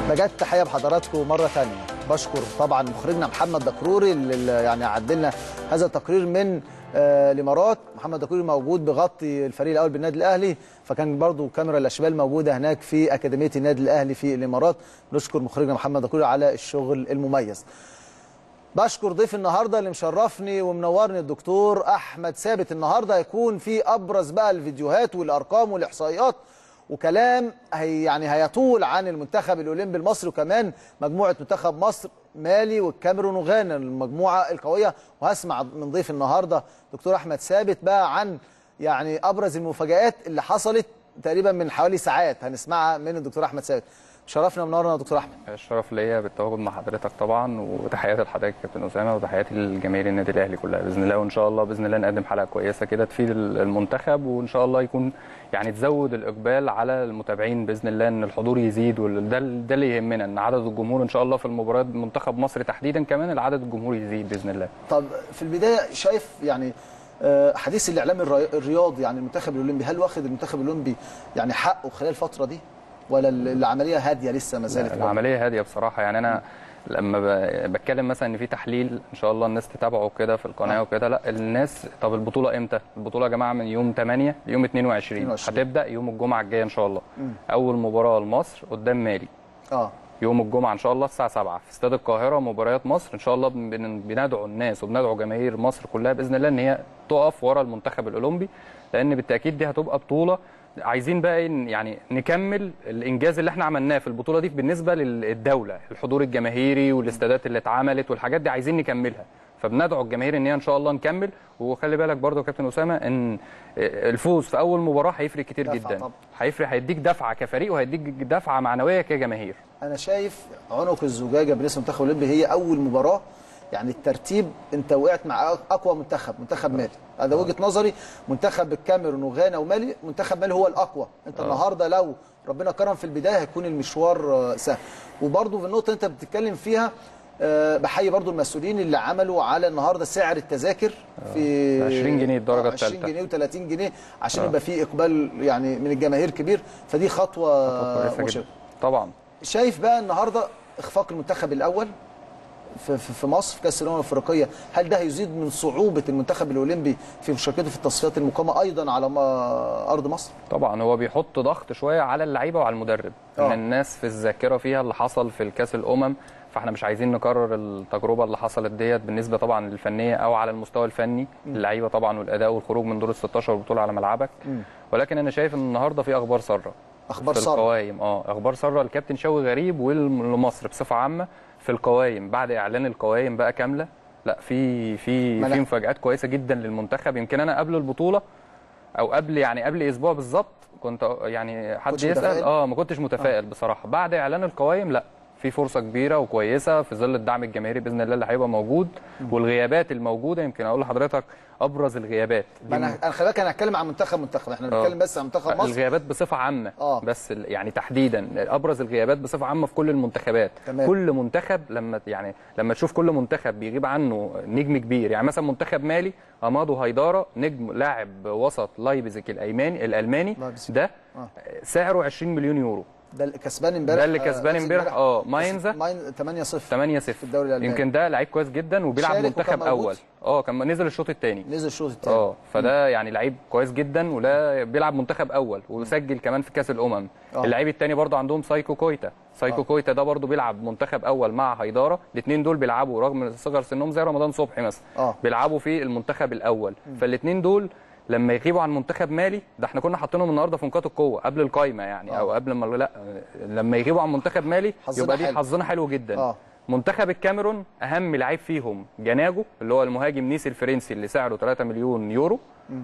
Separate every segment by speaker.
Speaker 1: بجد تحيه بحضراتكم مره ثانيه بشكر طبعا مخرجنا محمد دكروري اللي يعني عدلنا هذا التقرير من آه الامارات محمد دكروري موجود بغطي الفريق الاول بالنادي الاهلي فكان برضو كاميرا الاشبال موجوده هناك في اكاديميه النادي الاهلي في الامارات نشكر مخرجنا محمد دكروري على الشغل المميز بشكر ضيف النهارده اللي مشرفني ومنورني الدكتور احمد ثابت النهارده هيكون في ابرز بقى الفيديوهات والارقام والاحصائيات وكلام هي يعني هيطول عن المنتخب الاولمبي المصري وكمان مجموعه منتخب مصر مالي والكاميرون وغانا المجموعه القويه وهسمع من ضيف النهارده دكتور احمد ثابت بقى عن يعني ابرز المفاجات اللي حصلت تقريبا من حوالي ساعات هنسمعها من الدكتور احمد ثابت شرفنا منورنا يا دكتور احمد
Speaker 2: الشرف ليا بالتواجد مع حضرتك طبعا وتحياتي لحضرتك كابتن اسامه وتحياتي للجماهير النادي الاهلي كلها باذن الله وان شاء الله باذن الله نقدم حلقه كويسه كده تفيد المنتخب وان شاء الله يكون يعني تزود الاقبال على المتابعين باذن الله ان الحضور يزيد وده ده اللي يهمنا ان عدد الجمهور ان شاء الله في المباريات منتخب مصر تحديدا كمان العدد الجمهور يزيد باذن الله
Speaker 1: طب في البدايه شايف يعني حديث الاعلام الرياضي يعني المنتخب الاولمبي هل واخد المنتخب الاولمبي يعني حقه خلال الفتره دي ولا العمليه هاديه لسه ما زالت
Speaker 2: العمليه هاديه بصراحه يعني انا لما بتكلم مثلا ان في تحليل ان شاء الله الناس تتابعه كده في القناه وكده لا الناس طب البطوله امتى البطوله يا جماعه من يوم 8 ليوم 22, 22. هتبدا يوم الجمعه الجايه ان شاء الله م. اول مباراه لمصر قدام مالي
Speaker 1: اه
Speaker 2: يوم الجمعه ان شاء الله الساعه 7 في استاد القاهره مباريات مصر ان شاء الله بندعو الناس وبندعو جماهير مصر كلها باذن الله ان هي تقف ورا المنتخب الاولمبي لان بالتاكيد دي هتبقى بطوله عايزين بقى يعني نكمل الانجاز اللي احنا عملناه في البطوله دي بالنسبه للدوله الحضور الجماهيري والاستادات اللي اتعملت والحاجات دي عايزين نكملها فبندعو الجماهير ان هي ان شاء الله نكمل وخلي بالك برضه يا كابتن اسامه ان الفوز في اول مباراه هيفرق كتير جدا هيفرق هيديك دفعه كفريق وهيديك دفعه معنويه كجماهير
Speaker 1: انا شايف عنق الزجاجه بالنسبه للمنتخب الاولمبي هي اول مباراه يعني الترتيب انت وقعت مع اقوى منتخب منتخب مالي هذا وجهه نظري منتخب الكاميرون وغانا ومالي منتخب مالي هو الاقوى انت أوه. النهارده لو ربنا كرم في البدايه هيكون المشوار سهل وبرده في النقطه انت بتتكلم فيها بحيي برضو المسؤولين اللي عملوا على النهارده سعر التذاكر في
Speaker 2: 20 جنيه الدرجه الثالثه
Speaker 1: 20 جنيه و30 جنيه عشان يبقى في اقبال يعني من الجماهير كبير فدي خطوه
Speaker 2: كويسه طبعا
Speaker 1: شايف بقى النهارده اخفاق المنتخب الاول في في مصر في كاس الامم الافريقيه هل ده هيزيد من صعوبه المنتخب الاولمبي في مشاركته في التصفيات المقامه ايضا على ارض مصر
Speaker 2: طبعا هو بيحط ضغط شويه على اللعيبه وعلى المدرب أوه. ان الناس في الذاكره فيها اللي حصل في الكاس الامم فاحنا مش عايزين نكرر التجربه اللي حصلت ديت بالنسبه طبعا للفنيه او على المستوى الفني اللعيبه طبعا والاداء والخروج من دور ال 16 والبطوله على ملعبك م. ولكن انا شايف ان النهارده في اخبار ساره
Speaker 1: اخبار
Speaker 2: في القوايم اه اخبار ساره الكابتن شوقي غريب ولمصر بصفه عامه في القوايم بعد اعلان القوايم بقى كامله لا في في في مفاجات كويسه جدا للمنتخب يمكن انا قبل البطوله او قبل يعني قبل اسبوع بالظبط كنت يعني حد يسال متفائل؟ اه ما كنتش متفائل آه. بصراحه بعد اعلان القوايم لا في فرصه كبيره وكويسه في ظل الدعم الجماهيري باذن الله اللي هيبقى موجود والغيابات الموجوده يمكن اقول لحضرتك ابرز الغيابات
Speaker 1: انا انا خلي بالك انا هتكلم عن منتخب منتخب احنا بنتكلم بس عن منتخب مصر
Speaker 2: الغيابات بصفه عامه أوه. بس يعني تحديدا ابرز الغيابات بصفه عامه في كل المنتخبات
Speaker 1: تمام.
Speaker 2: كل منتخب لما يعني لما تشوف كل منتخب بيغيب عنه نجم كبير يعني مثلا منتخب مالي امادو هايدارا نجم لاعب وسط لايبزيك الايماني الالماني ده
Speaker 1: آه.
Speaker 2: سعره 20 مليون يورو
Speaker 1: ده اللي كسبان امبارح
Speaker 2: ده اللي كسبان امبارح اه ماينزا
Speaker 1: ماين 8 0
Speaker 2: 8 0
Speaker 1: في الدوري الالماني
Speaker 2: يمكن ده لعيب كويس جدا وبيلعب منتخب اول اه كان نزل الشوط الثاني
Speaker 1: نزل الشوط الثاني
Speaker 2: اه فده يعني لعيب كويس جدا ولا بيلعب منتخب اول وسجل كمان في كاس الامم
Speaker 1: آه.
Speaker 2: اللعيب الثاني برضه عندهم سايكو كويتا سايكو
Speaker 1: آه.
Speaker 2: كويتا ده برضه بيلعب منتخب اول مع هيدارا الاثنين دول بيلعبوا رغم صغر سنهم زي رمضان صبحي مثلا
Speaker 1: آه.
Speaker 2: بيلعبوا في المنتخب الاول فالاثنين دول لما يغيبوا عن منتخب مالي ده احنا كنا حاطينهم النهارده في نقاط القوه قبل القايمه يعني
Speaker 1: آه.
Speaker 2: او قبل ما لا لما يغيبوا عن منتخب مالي
Speaker 1: حظنا
Speaker 2: يبقى دي
Speaker 1: حلو.
Speaker 2: حظنا حلو جدا
Speaker 1: آه.
Speaker 2: منتخب الكاميرون اهم لعيب فيهم جناجو اللي هو المهاجم نيس الفرنسي اللي سعره 3 مليون يورو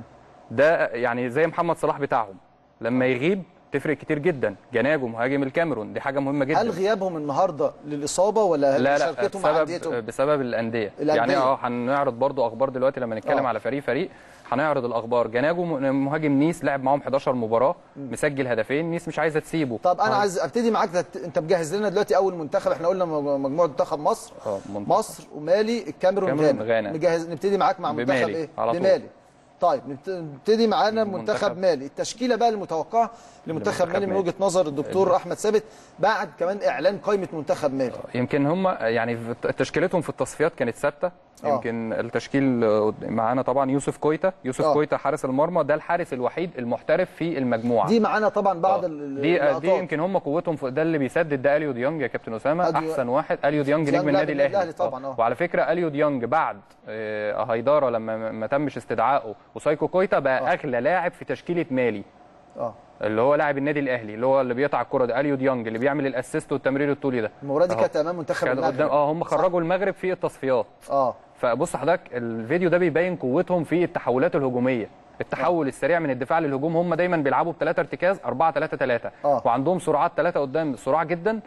Speaker 2: ده يعني زي محمد صلاح بتاعهم لما يغيب تفرق كتير جدا جناجو مهاجم الكاميرون دي حاجه مهمه جدا
Speaker 1: هل غيابهم النهارده للاصابه ولا
Speaker 2: لا لا
Speaker 1: مشاركتهم مع
Speaker 2: بسبب
Speaker 1: انديتهم
Speaker 2: بسبب الانديه
Speaker 1: الأندية.
Speaker 2: يعني اه هنعرض برضو اخبار دلوقتي لما نتكلم
Speaker 1: آه.
Speaker 2: على فريق فريق هنعرض الاخبار جناجو م- مهاجم نيس لعب معاهم 11 مباراه مسجل هدفين نيس مش عايزه تسيبه
Speaker 1: طب انا
Speaker 2: آه.
Speaker 1: عايز ابتدي معاك تت- انت مجهز لنا دلوقتي اول منتخب احنا قلنا م- مجموعه منتخب مصر
Speaker 2: اه منتخب.
Speaker 1: مصر ومالي الكاميرون
Speaker 2: الكاميرون
Speaker 1: غانا
Speaker 2: غانا.
Speaker 1: نجهز نبتدي معاك مع منتخب
Speaker 2: بمالي
Speaker 1: ايه
Speaker 2: على طول.
Speaker 1: بمالي طيب نبت- نبتدي معانا منتخب
Speaker 2: منتخب.
Speaker 1: مالي التشكيله بقى المتوقعه لمنتخب
Speaker 2: لمنتخب
Speaker 1: مالي من
Speaker 2: مالي.
Speaker 1: وجهه نظر الدكتور احمد ثابت بعد كمان اعلان قائمه منتخب مالي
Speaker 2: يمكن هم يعني في- تشكيلتهم في التصفيات كانت ثابته
Speaker 1: آه.
Speaker 2: يمكن التشكيل آه، معانا طبعا يوسف كويتا يوسف
Speaker 1: آه.
Speaker 2: كويتا حارس المرمى ده الحارس الوحيد المحترف في المجموعه
Speaker 1: دي معانا طبعا بعض
Speaker 2: آه.
Speaker 1: ال-
Speaker 2: دي
Speaker 1: اللقطات.
Speaker 2: دي يمكن هم قوتهم في ده اللي بيسدد ده اليو ديونج يا كابتن اسامه
Speaker 1: أليو-
Speaker 2: احسن واحد اليو ديونج
Speaker 1: ديونج
Speaker 2: نجم
Speaker 1: لاعب
Speaker 2: النادي
Speaker 1: النادي
Speaker 2: الاهلي
Speaker 1: الأهلي طبعاً، آه.
Speaker 2: وعلى فكره اليو ديونج بعد آه، هيدارا لما ما- ما تمش استدعائه وسايكو كويتا بقى اغلى لاعب في تشكيله مالي
Speaker 1: اه
Speaker 2: اللي هو لاعب النادي الاهلي اللي هو اللي بيقطع الكره ده اليو ديونج اللي بيعمل الاسيست والتمرير الطولي ده
Speaker 1: المباراه دي
Speaker 2: أهو.
Speaker 1: كانت امام منتخب
Speaker 2: كان
Speaker 1: المغرب
Speaker 2: قدام اه هم خرجوا المغرب في التصفيات
Speaker 1: اه
Speaker 2: فبص حضرتك الفيديو ده بيبين قوتهم في التحولات الهجوميه التحول السريع من الدفاع للهجوم هم دايما بيلعبوا بثلاثه ارتكاز 4 3 3
Speaker 1: آه.
Speaker 2: وعندهم سرعات ثلاثه قدام سرعه جدا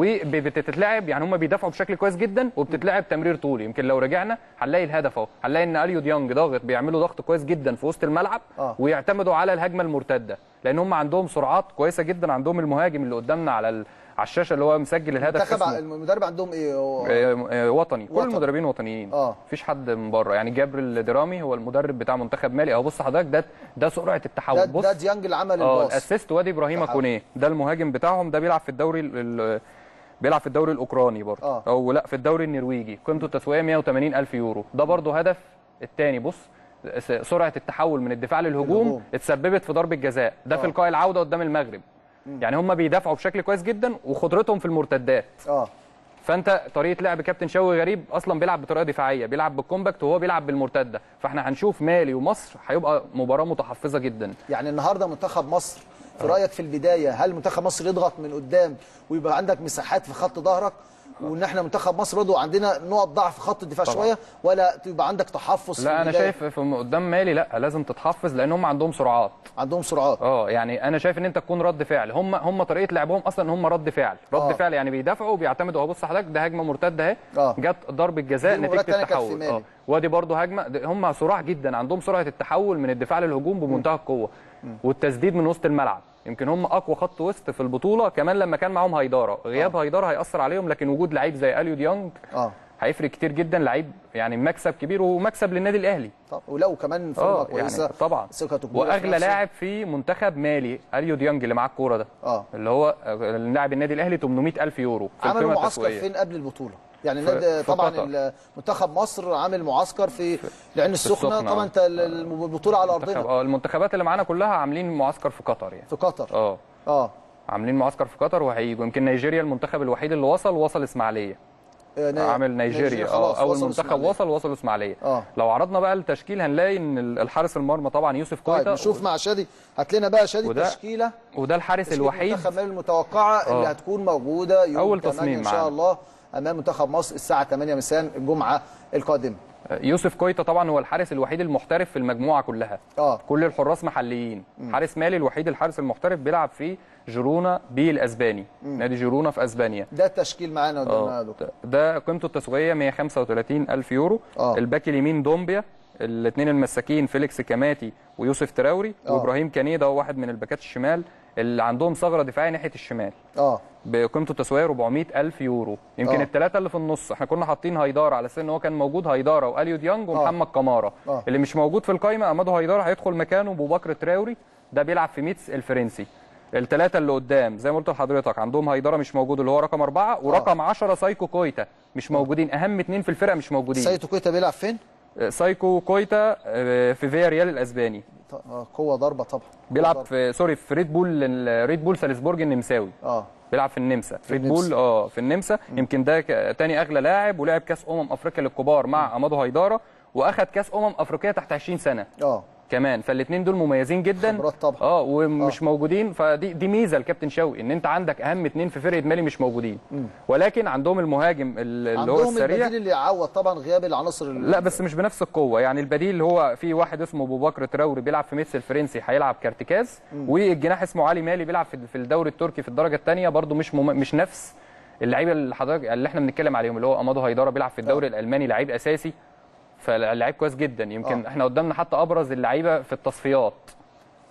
Speaker 2: وبتتلعب يعني هم بيدافعوا بشكل كويس جدا وبتتلعب تمرير طولي يمكن لو رجعنا هنلاقي الهدف اهو هنلاقي ان اليو ديانج ضاغط بيعملوا ضغط كويس جدا في وسط الملعب
Speaker 1: آه.
Speaker 2: ويعتمدوا على الهجمه المرتده لان هم عندهم سرعات كويسه جدا عندهم المهاجم اللي قدامنا على ال- على الشاشه اللي هو مسجل الهدف
Speaker 1: منتخب
Speaker 2: اسمه
Speaker 1: المدرب عندهم ايه هو-
Speaker 2: آه، آه، وطني كل
Speaker 1: وطني.
Speaker 2: المدربين وطنيين
Speaker 1: آه.
Speaker 2: مفيش حد من بره يعني جابريل درامي هو المدرب بتاع منتخب مالي اهو بص حضرتك ده ده سرعه
Speaker 1: ده,
Speaker 2: التحول بص
Speaker 1: ده ديانج اللي عمل
Speaker 2: اه
Speaker 1: الباص
Speaker 2: الاسيست وادي ابراهيم
Speaker 1: تحول.
Speaker 2: كونيه ده المهاجم بتاعهم ده بيلعب في الدوري ال- ال- بيلعب في الدوري الاوكراني برضه
Speaker 1: آه.
Speaker 2: او لا في الدوري النرويجي قيمته التسويقيه 180 الف يورو ده برضه هدف الثاني بص س- سرعه التحول من الدفاع للهجوم
Speaker 1: الهجوم.
Speaker 2: اتسببت في ضربه جزاء ده في
Speaker 1: آه.
Speaker 2: لقاء العوده قدام المغرب يعني هم بيدافعوا بشكل كويس جدا وخطرتهم في المرتدات
Speaker 1: اه
Speaker 2: فانت طريقه لعب كابتن شوقي غريب اصلا بيلعب بطريقه دفاعيه بيلعب بالكومباكت وهو بيلعب بالمرتده فاحنا هنشوف مالي ومصر هيبقى مباراه متحفظه جدا
Speaker 1: يعني النهارده منتخب مصر في رايك في البدايه هل منتخب مصر يضغط من قدام ويبقى عندك مساحات في خط ظهرك وان احنا منتخب مصر برضه عندنا نقط ضعف في خط الدفاع
Speaker 2: طبعاً.
Speaker 1: شويه ولا تبقى عندك تحفظ في
Speaker 2: لا انا
Speaker 1: البداية؟
Speaker 2: شايف في قدام مالي لا لازم تتحفظ لان هم عندهم سرعات
Speaker 1: عندهم سرعات
Speaker 2: اه يعني انا شايف ان انت تكون رد فعل هم هم طريقه لعبهم اصلا هم رد فعل رد
Speaker 1: آه.
Speaker 2: فعل يعني بيدافعوا وبيعتمدوا اهو بص حضرتك ده هجمه مرتده اهي
Speaker 1: آه.
Speaker 2: جت ضربه جزاء
Speaker 1: دي المباراة
Speaker 2: نتيجه
Speaker 1: التانية كانت في
Speaker 2: التحول
Speaker 1: مالي.
Speaker 2: اه وادي برضه هجمه ده- هم سرعه جدا عندهم سرعه التحول من الدفاع للهجوم بمنتهى القوه والتسديد من وسط الملعب يمكن هم اقوى خط وسط في البطوله كمان لما كان معاهم هيدارا غياب هيدارا هياثر عليهم لكن وجود لعيب زي اليو ديانج
Speaker 1: اه
Speaker 2: هيفرق كتير جدا لعيب يعني مكسب كبير ومكسب للنادي الاهلي
Speaker 1: طب ولو كمان فورمه
Speaker 2: اه
Speaker 1: كويسه
Speaker 2: يعني طبعا
Speaker 1: ثقته كبيرة في
Speaker 2: واغلى
Speaker 1: نفسه.
Speaker 2: لاعب في منتخب مالي اليو ديانج اللي معاه الكوره ده
Speaker 1: اه
Speaker 2: اللي هو لاعب النادي الاهلي 800 الف يورو في
Speaker 1: عملوا
Speaker 2: القيمه
Speaker 1: معسكر
Speaker 2: التسويقيه
Speaker 1: فين قبل البطوله يعني
Speaker 2: في-
Speaker 1: النادي
Speaker 2: في
Speaker 1: طبعا
Speaker 2: قطر.
Speaker 1: ال- منتخب مصر عامل معسكر في العين السخنه
Speaker 2: السخنة،
Speaker 1: طبعا
Speaker 2: آه.
Speaker 1: انت ال- البطوله على
Speaker 2: منتخب-
Speaker 1: ارضنا
Speaker 2: اه المنتخبات اللي معانا كلها عاملين معسكر في قطر يعني
Speaker 1: في قطر
Speaker 2: اه
Speaker 1: اه
Speaker 2: عاملين معسكر في قطر وهيجوا يمكن نيجيريا المنتخب الوحيد اللي وصل وصل اسماعيليه
Speaker 1: آه، نا-
Speaker 2: عامل نيجيريا
Speaker 1: خلاص
Speaker 2: اه اول
Speaker 1: وصلوا
Speaker 2: منتخب
Speaker 1: إسماعيلية.
Speaker 2: وصل وصلوا اسماعيليه
Speaker 1: اه
Speaker 2: لو عرضنا بقى التشكيل هنلاقي ان الحارس المرمى طبعا يوسف كويتا
Speaker 1: طيب نشوف مع شادي هات لنا بقى شادي
Speaker 2: وده
Speaker 1: التشكيله
Speaker 2: وده الحارس
Speaker 1: تشكيلة
Speaker 2: الوحيد
Speaker 1: منتخب مالي المتوقعه اللي
Speaker 2: آه.
Speaker 1: هتكون موجوده يوم
Speaker 2: أول
Speaker 1: 8
Speaker 2: تصميم
Speaker 1: ان شاء
Speaker 2: معانا.
Speaker 1: الله امام منتخب مصر الساعه 8 مساء الجمعه القادمه
Speaker 2: يوسف كويتا طبعا هو الحارس الوحيد المحترف في المجموعه كلها
Speaker 1: اه
Speaker 2: كل الحراس محليين حارس مالي الوحيد الحارس المحترف بيلعب في جيرونا بي الاسباني نادي جيرونا في اسبانيا
Speaker 1: ده التشكيل معانا قدامنا يا
Speaker 2: اه
Speaker 1: دكتور
Speaker 2: ده قيمته التسويقيه 135 الف يورو
Speaker 1: آه.
Speaker 2: الباك اليمين دومبيا الاثنين المساكين فيليكس كاماتي ويوسف تراوري
Speaker 1: آه.
Speaker 2: وابراهيم كانيدا هو واحد من الباكات الشمال اللي عندهم ثغره دفاعيه ناحيه الشمال
Speaker 1: اه
Speaker 2: بقيمته التسويقيه 400 الف يورو يمكن
Speaker 1: آه.
Speaker 2: الثلاثه اللي في النص احنا كنا حاطين هيدارا على اساس ان هو كان موجود هيدارا واليو ديانج ومحمد كمارا
Speaker 1: آه.
Speaker 2: اللي مش موجود في القايمه امادو هيدارا هيدخل مكانه ابو بكر تراوري ده بيلعب في ميتس الفرنسي الثلاثه اللي قدام زي ما قلت لحضرتك عندهم هيدارا مش موجود اللي هو رقم أربعة ورقم 10 سايكو كويتا مش موجودين اهم اثنين في الفرقه مش موجودين
Speaker 1: سيد كويتا بيلعب فين؟
Speaker 2: سايكو كويتا آه، في فيا ريال الاسباني
Speaker 1: ط- آه، قوه ضربه طبعا قوة
Speaker 2: بيلعب
Speaker 1: ضربة.
Speaker 2: في سوري في ريد بول ريد بول سالزبورج النمساوي
Speaker 1: اه
Speaker 2: بيلعب في النمسا في ريد
Speaker 1: النمسا.
Speaker 2: بول اه في النمسا يمكن ده ك- تاني اغلى لاعب ولعب كاس امم افريقيا للكبار مع امادو هيدارا واخد كاس امم افريقيا تحت 20 سنه
Speaker 1: اه
Speaker 2: كمان فالاثنين دول مميزين جدا
Speaker 1: خبرات طبعا.
Speaker 2: اه ومش آه. موجودين فدي دي ميزه لكابتن شوقي ان انت عندك اهم اثنين في فرقه مالي مش موجودين ولكن عندهم المهاجم ال- اللي هو
Speaker 1: عندهم
Speaker 2: السريع
Speaker 1: البديل اللي يعوض طبعا غياب العناصر ال-
Speaker 2: لا بس مش بنفس القوه يعني البديل اللي هو في واحد اسمه ابو بكر تراوري بيلعب في ميتس الفرنسي هيلعب كارتكاز والجناح اسمه علي مالي بيلعب في في الدوري التركي في الدرجه الثانيه برده مش مم... مش نفس اللعيبه اللي حضرتك اللي احنا بنتكلم عليهم اللي هو امادو هيدارا بيلعب في الدوري الالماني لعيب اساسي فاللعيب كويس جدا يمكن
Speaker 1: آه.
Speaker 2: احنا قدامنا حتى ابرز اللعيبه في التصفيات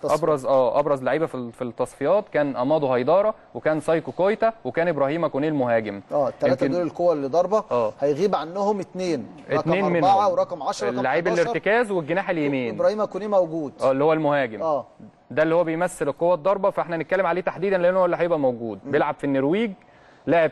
Speaker 1: تصفيات.
Speaker 2: ابرز اه ابرز لعيبه في ال- في التصفيات كان امادو هيدارا وكان سايكو كويتا وكان ابراهيم كونيل مهاجم
Speaker 1: اه الثلاثه
Speaker 2: يمكن
Speaker 1: دول القوه اللي ضاربه
Speaker 2: آه.
Speaker 1: هيغيب عنهم اثنين
Speaker 2: اتنين
Speaker 1: رقم
Speaker 2: منهم
Speaker 1: اربعه ورقم 10 رقم
Speaker 2: اللعيب
Speaker 1: 11
Speaker 2: الارتكاز والجناح اليمين
Speaker 1: ابراهيم كوني موجود
Speaker 2: اه اللي هو المهاجم
Speaker 1: اه
Speaker 2: ده اللي هو بيمثل القوه الضاربه فاحنا نتكلم عليه تحديدا لانه هو اللي هيبقى موجود بيلعب في النرويج لعب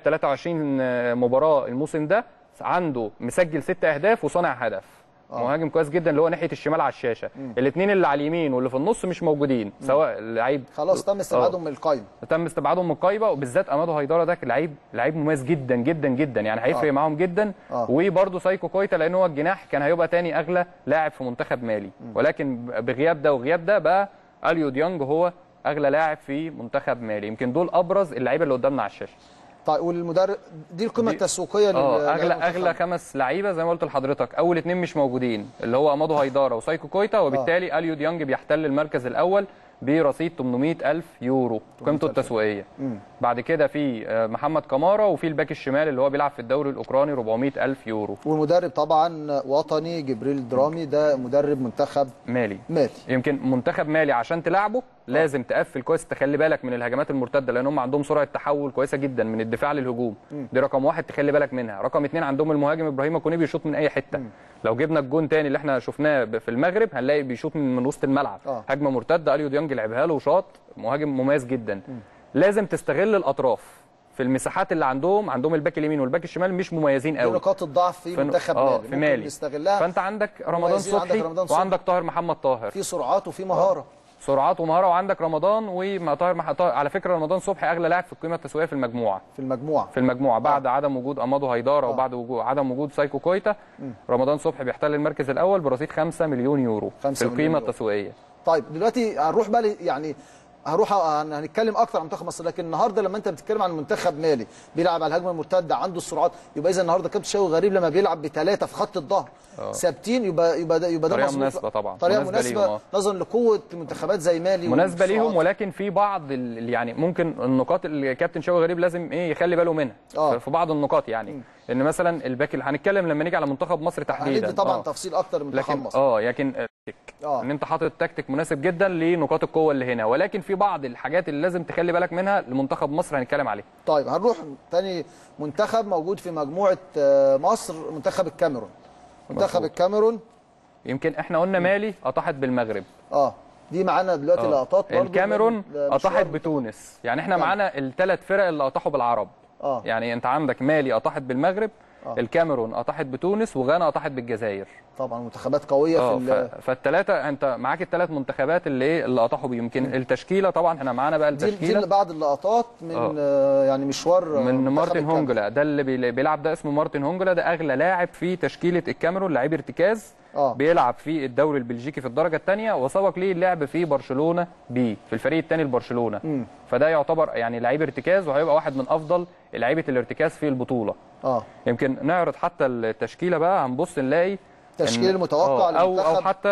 Speaker 2: 23 مباراه الموسم ده عنده مسجل ست اهداف وصانع هدف
Speaker 1: آه.
Speaker 2: مهاجم كويس جدا اللي هو ناحيه الشمال على الشاشه الاثنين اللي على اليمين واللي في النص مش موجودين سواء اللعيب
Speaker 1: خلاص تم استبعادهم من القايمه
Speaker 2: تم استبعادهم من القايمه وبالذات امادو هيدارا ده لعيب لعيب مميز جدا جدا جدا يعني هيفرق
Speaker 1: آه.
Speaker 2: معاهم جدا
Speaker 1: آه.
Speaker 2: وبرده سايكو كويتا لان هو الجناح كان هيبقى تاني اغلى لاعب في منتخب مالي ولكن بغياب ده وغياب ده بقى اليو ديانج هو اغلى لاعب في منتخب مالي يمكن دول ابرز اللعيبه اللي قدامنا على الشاشه
Speaker 1: طيب والمدرب دي القيمه
Speaker 2: دي-
Speaker 1: التسويقيه لل-
Speaker 2: اه اغلى
Speaker 1: للمنتخب.
Speaker 2: اغلى خمس لعيبه زي ما قلت لحضرتك اول اتنين مش موجودين اللي هو امادو هيدارا وسايكو كويتا وبالتالي اليو ديانج بيحتل المركز الاول برصيد 800 الف يورو قيمته التسويقيه بعد كده في آه، محمد كمارا وفي الباك الشمال اللي هو بيلعب في الدوري الاوكراني 400 الف يورو
Speaker 1: والمدرب طبعا وطني جبريل درامي ده مدرب منتخب
Speaker 2: مالي
Speaker 1: مالي
Speaker 2: يمكن منتخب مالي عشان تلعبه لازم تقفل كويس تخلي بالك من الهجمات المرتده لان هم عندهم سرعه تحول كويسه جدا من الدفاع للهجوم دي رقم واحد تخلي بالك منها رقم اتنين عندهم المهاجم ابراهيم كوني بيشوط من اي حته لو جبنا الجون تاني اللي احنا شفناه ب- في المغرب هنلاقي بيشوط من, من وسط الملعب
Speaker 1: آه.
Speaker 2: هجمه مرتده اليو ديانج لعبها له وشاط مهاجم مميز جدا لازم تستغل الاطراف في المساحات اللي عندهم عندهم الباك اليمين والباك الشمال مش مميزين
Speaker 1: دي
Speaker 2: قوي
Speaker 1: نقاط الضعف في
Speaker 2: في-
Speaker 1: منتخب
Speaker 2: آه،
Speaker 1: مالي
Speaker 2: في
Speaker 1: ممكن
Speaker 2: مالي.
Speaker 1: نستغلها
Speaker 2: فانت عندك رمضان
Speaker 1: مميزين، عندك
Speaker 2: صبحي
Speaker 1: رمضان صبحي.
Speaker 2: وعندك طاهر محمد طاهر
Speaker 1: في سرعات وفي مهاره
Speaker 2: سرعات ومهاره وعندك رمضان وطاهر مح... طاهر على فكره رمضان صبحي اغلى لاعب في القيمه التسويقيه في المجموعه
Speaker 1: في المجموعه
Speaker 2: في المجموعه بعد عدم وجود امادو هيدارا وبعد وجود عدم وجود سايكو كويتا رمضان صبحي بيحتل المركز الاول برصيد 5 مليون يورو في
Speaker 1: 5 مليون
Speaker 2: القيمه
Speaker 1: يورو.
Speaker 2: التسويقيه
Speaker 1: طيب دلوقتي هنروح بقى ل- يعني هروح هن- هنتكلم اكتر عن منتخب مصر لكن النهارده لما انت بتتكلم عن منتخب مالي بيلعب على الهجمه المرتده عنده السرعات يبقى اذا النهارده كابتن شوقي غريب لما بيلعب بثلاثه في خط الظهر ثابتين يبقى يبقى ده يبقى ده
Speaker 2: طريقة
Speaker 1: مظبوط.
Speaker 2: مناسبة طبعا.
Speaker 1: طريقه
Speaker 2: مناسبة
Speaker 1: مناسبه,
Speaker 2: ليهم، آه.
Speaker 1: نظرا لقوه المنتخبات زي مالي
Speaker 2: مناسبه ليهم
Speaker 1: والسرعات.
Speaker 2: ولكن في بعض ال- يعني ممكن النقاط اللي كابتن شوقي غريب لازم ايه يخلي باله منها
Speaker 1: آه.
Speaker 2: في بعض النقاط يعني ان مثلا الباك اللي هنتكلم لما نيجي على منتخب مصر تحديدا
Speaker 1: هندي طبعا
Speaker 2: آه.
Speaker 1: تفصيل اكتر من منتخب
Speaker 2: لكن
Speaker 1: مصر
Speaker 2: اه لكن التكتيك.
Speaker 1: آه.
Speaker 2: ان انت حاطط تكتيك مناسب جدا لنقاط القوه اللي هنا ولكن في بعض الحاجات اللي لازم تخلي بالك منها لمنتخب مصر هنتكلم عليها
Speaker 1: طيب هنروح تاني منتخب موجود في مجموعه آه، مصر منتخب الكاميرون منتخب
Speaker 2: مظبوط.
Speaker 1: الكاميرون
Speaker 2: يمكن احنا قلنا مالي اطاحت بالمغرب
Speaker 1: اه دي معانا دلوقتي
Speaker 2: آه.
Speaker 1: لقطات برضو
Speaker 2: الكاميرون
Speaker 1: من المشوار
Speaker 2: اطاحت بتونس يعني احنا
Speaker 1: كاميرون.
Speaker 2: معانا الثلاث فرق اللي اطاحوا بالعرب
Speaker 1: اه
Speaker 2: يعني انت عندك مالي اطاحت بالمغرب
Speaker 1: آه.
Speaker 2: الكاميرون اطاحت بتونس وغانا اطاحت بالجزائر
Speaker 1: طبعا منتخبات قويه
Speaker 2: اه
Speaker 1: في
Speaker 2: ف...
Speaker 1: ال-
Speaker 2: فالثلاثه انت معاك الثلاث منتخبات اللي ايه اللي اطاحوا بيه يمكن التشكيله طبعا احنا معانا بقى
Speaker 1: دي دي
Speaker 2: التشكيله
Speaker 1: بعض اللقطات من
Speaker 2: آه.
Speaker 1: آه. يعني مشوار آه،
Speaker 2: من
Speaker 1: منتخب
Speaker 2: مارتن
Speaker 1: الكاميرون.
Speaker 2: هونجلا ده اللي بي- بيلعب ده اسمه مارتن هونجلا ده اغلى لاعب في تشكيله الكاميرون لعيب ارتكاز
Speaker 1: اه
Speaker 2: بيلعب في الدوري البلجيكي في الدرجه الثانيه وسبق ليه اللعب في برشلونه بي في الفريق الثاني لبرشلونه
Speaker 1: مم.
Speaker 2: فده يعتبر يعني لعيب ارتكاز وهيبقى واحد من افضل لعيبه الارتكاز في البطوله
Speaker 1: اه
Speaker 2: يمكن نعرض حتى التشكيله بقى هنبص نلاقي
Speaker 1: التشكيل
Speaker 2: إن-
Speaker 1: المتوقع
Speaker 2: آه، او او
Speaker 1: للمنتخب.
Speaker 2: حتى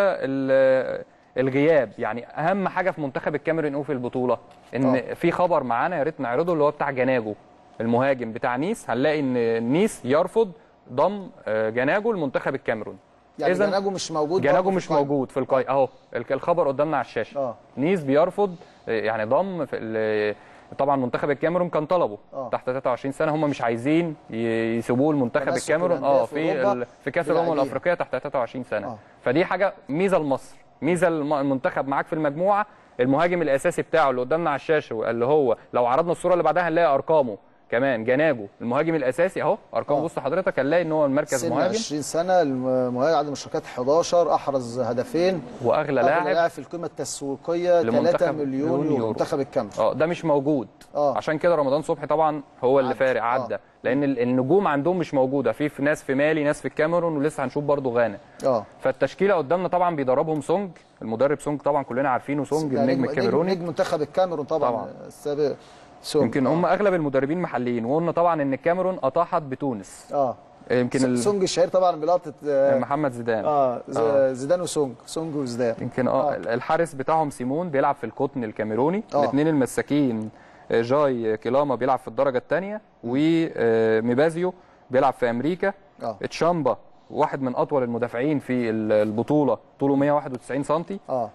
Speaker 2: ال- الغياب يعني اهم حاجه في منتخب الكاميرون ايه في البطوله ان
Speaker 1: آه.
Speaker 2: في خبر معانا يا ريت نعرضه اللي هو بتاع جناجو المهاجم بتاع نيس هنلاقي ان نيس يرفض ضم آه، جناجو لمنتخب الكاميرون
Speaker 1: يعني
Speaker 2: إذن
Speaker 1: جناجو مش موجود
Speaker 2: جناجو
Speaker 1: برضه في
Speaker 2: مش
Speaker 1: القائمة.
Speaker 2: موجود في القاي اهو الك- الخبر قدامنا على الشاشه
Speaker 1: اه
Speaker 2: نيس بيرفض آه، يعني ضم في ال- طبعا منتخب الكاميرون كان طلبه
Speaker 1: آه.
Speaker 2: تحت 23 سنه هم مش عايزين ي- يسيبوه المنتخب
Speaker 1: تمسك
Speaker 2: الكاميرون
Speaker 1: الأندية
Speaker 2: اه
Speaker 1: في
Speaker 2: في
Speaker 1: أوروبا
Speaker 2: ال- في كاس الامم
Speaker 1: باللاعبين.
Speaker 2: الافريقيه تحت 23 سنه
Speaker 1: آه.
Speaker 2: فدي حاجه ميزه لمصر ميزه الم- المنتخب معاك في المجموعه المهاجم الاساسي بتاعه اللي قدامنا على الشاشه اللي هو لو عرضنا الصوره اللي بعدها هنلاقي ارقامه كمان جناجو المهاجم الاساسي اهو ارقامه
Speaker 1: آه.
Speaker 2: بص حضرتك هنلاقي ان هو المركز
Speaker 1: سن
Speaker 2: مهاجم
Speaker 1: 20 سنه المهاجم عدد مشاركات 11 احرز هدفين
Speaker 2: واغلى
Speaker 1: أغلى
Speaker 2: لاعب
Speaker 1: لاعب في القيمه التسويقيه 3
Speaker 2: لمنتخب
Speaker 1: مليون
Speaker 2: مليون
Speaker 1: يورو
Speaker 2: يورو.
Speaker 1: منتخب الكاميرون
Speaker 2: اه ده مش موجود
Speaker 1: آه.
Speaker 2: عشان كده رمضان صبحي طبعا هو اللي
Speaker 1: عدى.
Speaker 2: فارق عدى
Speaker 1: آه.
Speaker 2: لان ال- النجوم عندهم مش موجوده في في ناس في مالي ناس في الكاميرون ولسه هنشوف برضو غانا
Speaker 1: اه
Speaker 2: فالتشكيله قدامنا طبعا بيدربهم سونج المدرب سونج طبعا كلنا عارفينه سونج
Speaker 1: ده
Speaker 2: النجم
Speaker 1: نجم-
Speaker 2: الكاميروني
Speaker 1: نجم منتخب الكاميرون طبعا,
Speaker 2: طبعا.
Speaker 1: السابق سونج.
Speaker 2: يمكن هم اغلب المدربين محليين وقلنا طبعا ان الكاميرون اطاحت بتونس
Speaker 1: اه
Speaker 2: يمكن ال-
Speaker 1: سونج الشهير طبعا بلقطه اه,
Speaker 2: محمد زيدان
Speaker 1: آه ز-
Speaker 2: آه.
Speaker 1: زيدان وسونج سونج وزيدان
Speaker 2: يمكن اه الحارس بتاعهم سيمون بيلعب في القطن الكاميروني
Speaker 1: آه.
Speaker 2: الاثنين المساكين آه، جاي كيلاما بيلعب في الدرجه الثانيه وميبازيو بيلعب في امريكا
Speaker 1: اه
Speaker 2: تشامبا واحد من اطول المدافعين في ال- البطوله طوله 191 سم
Speaker 1: اه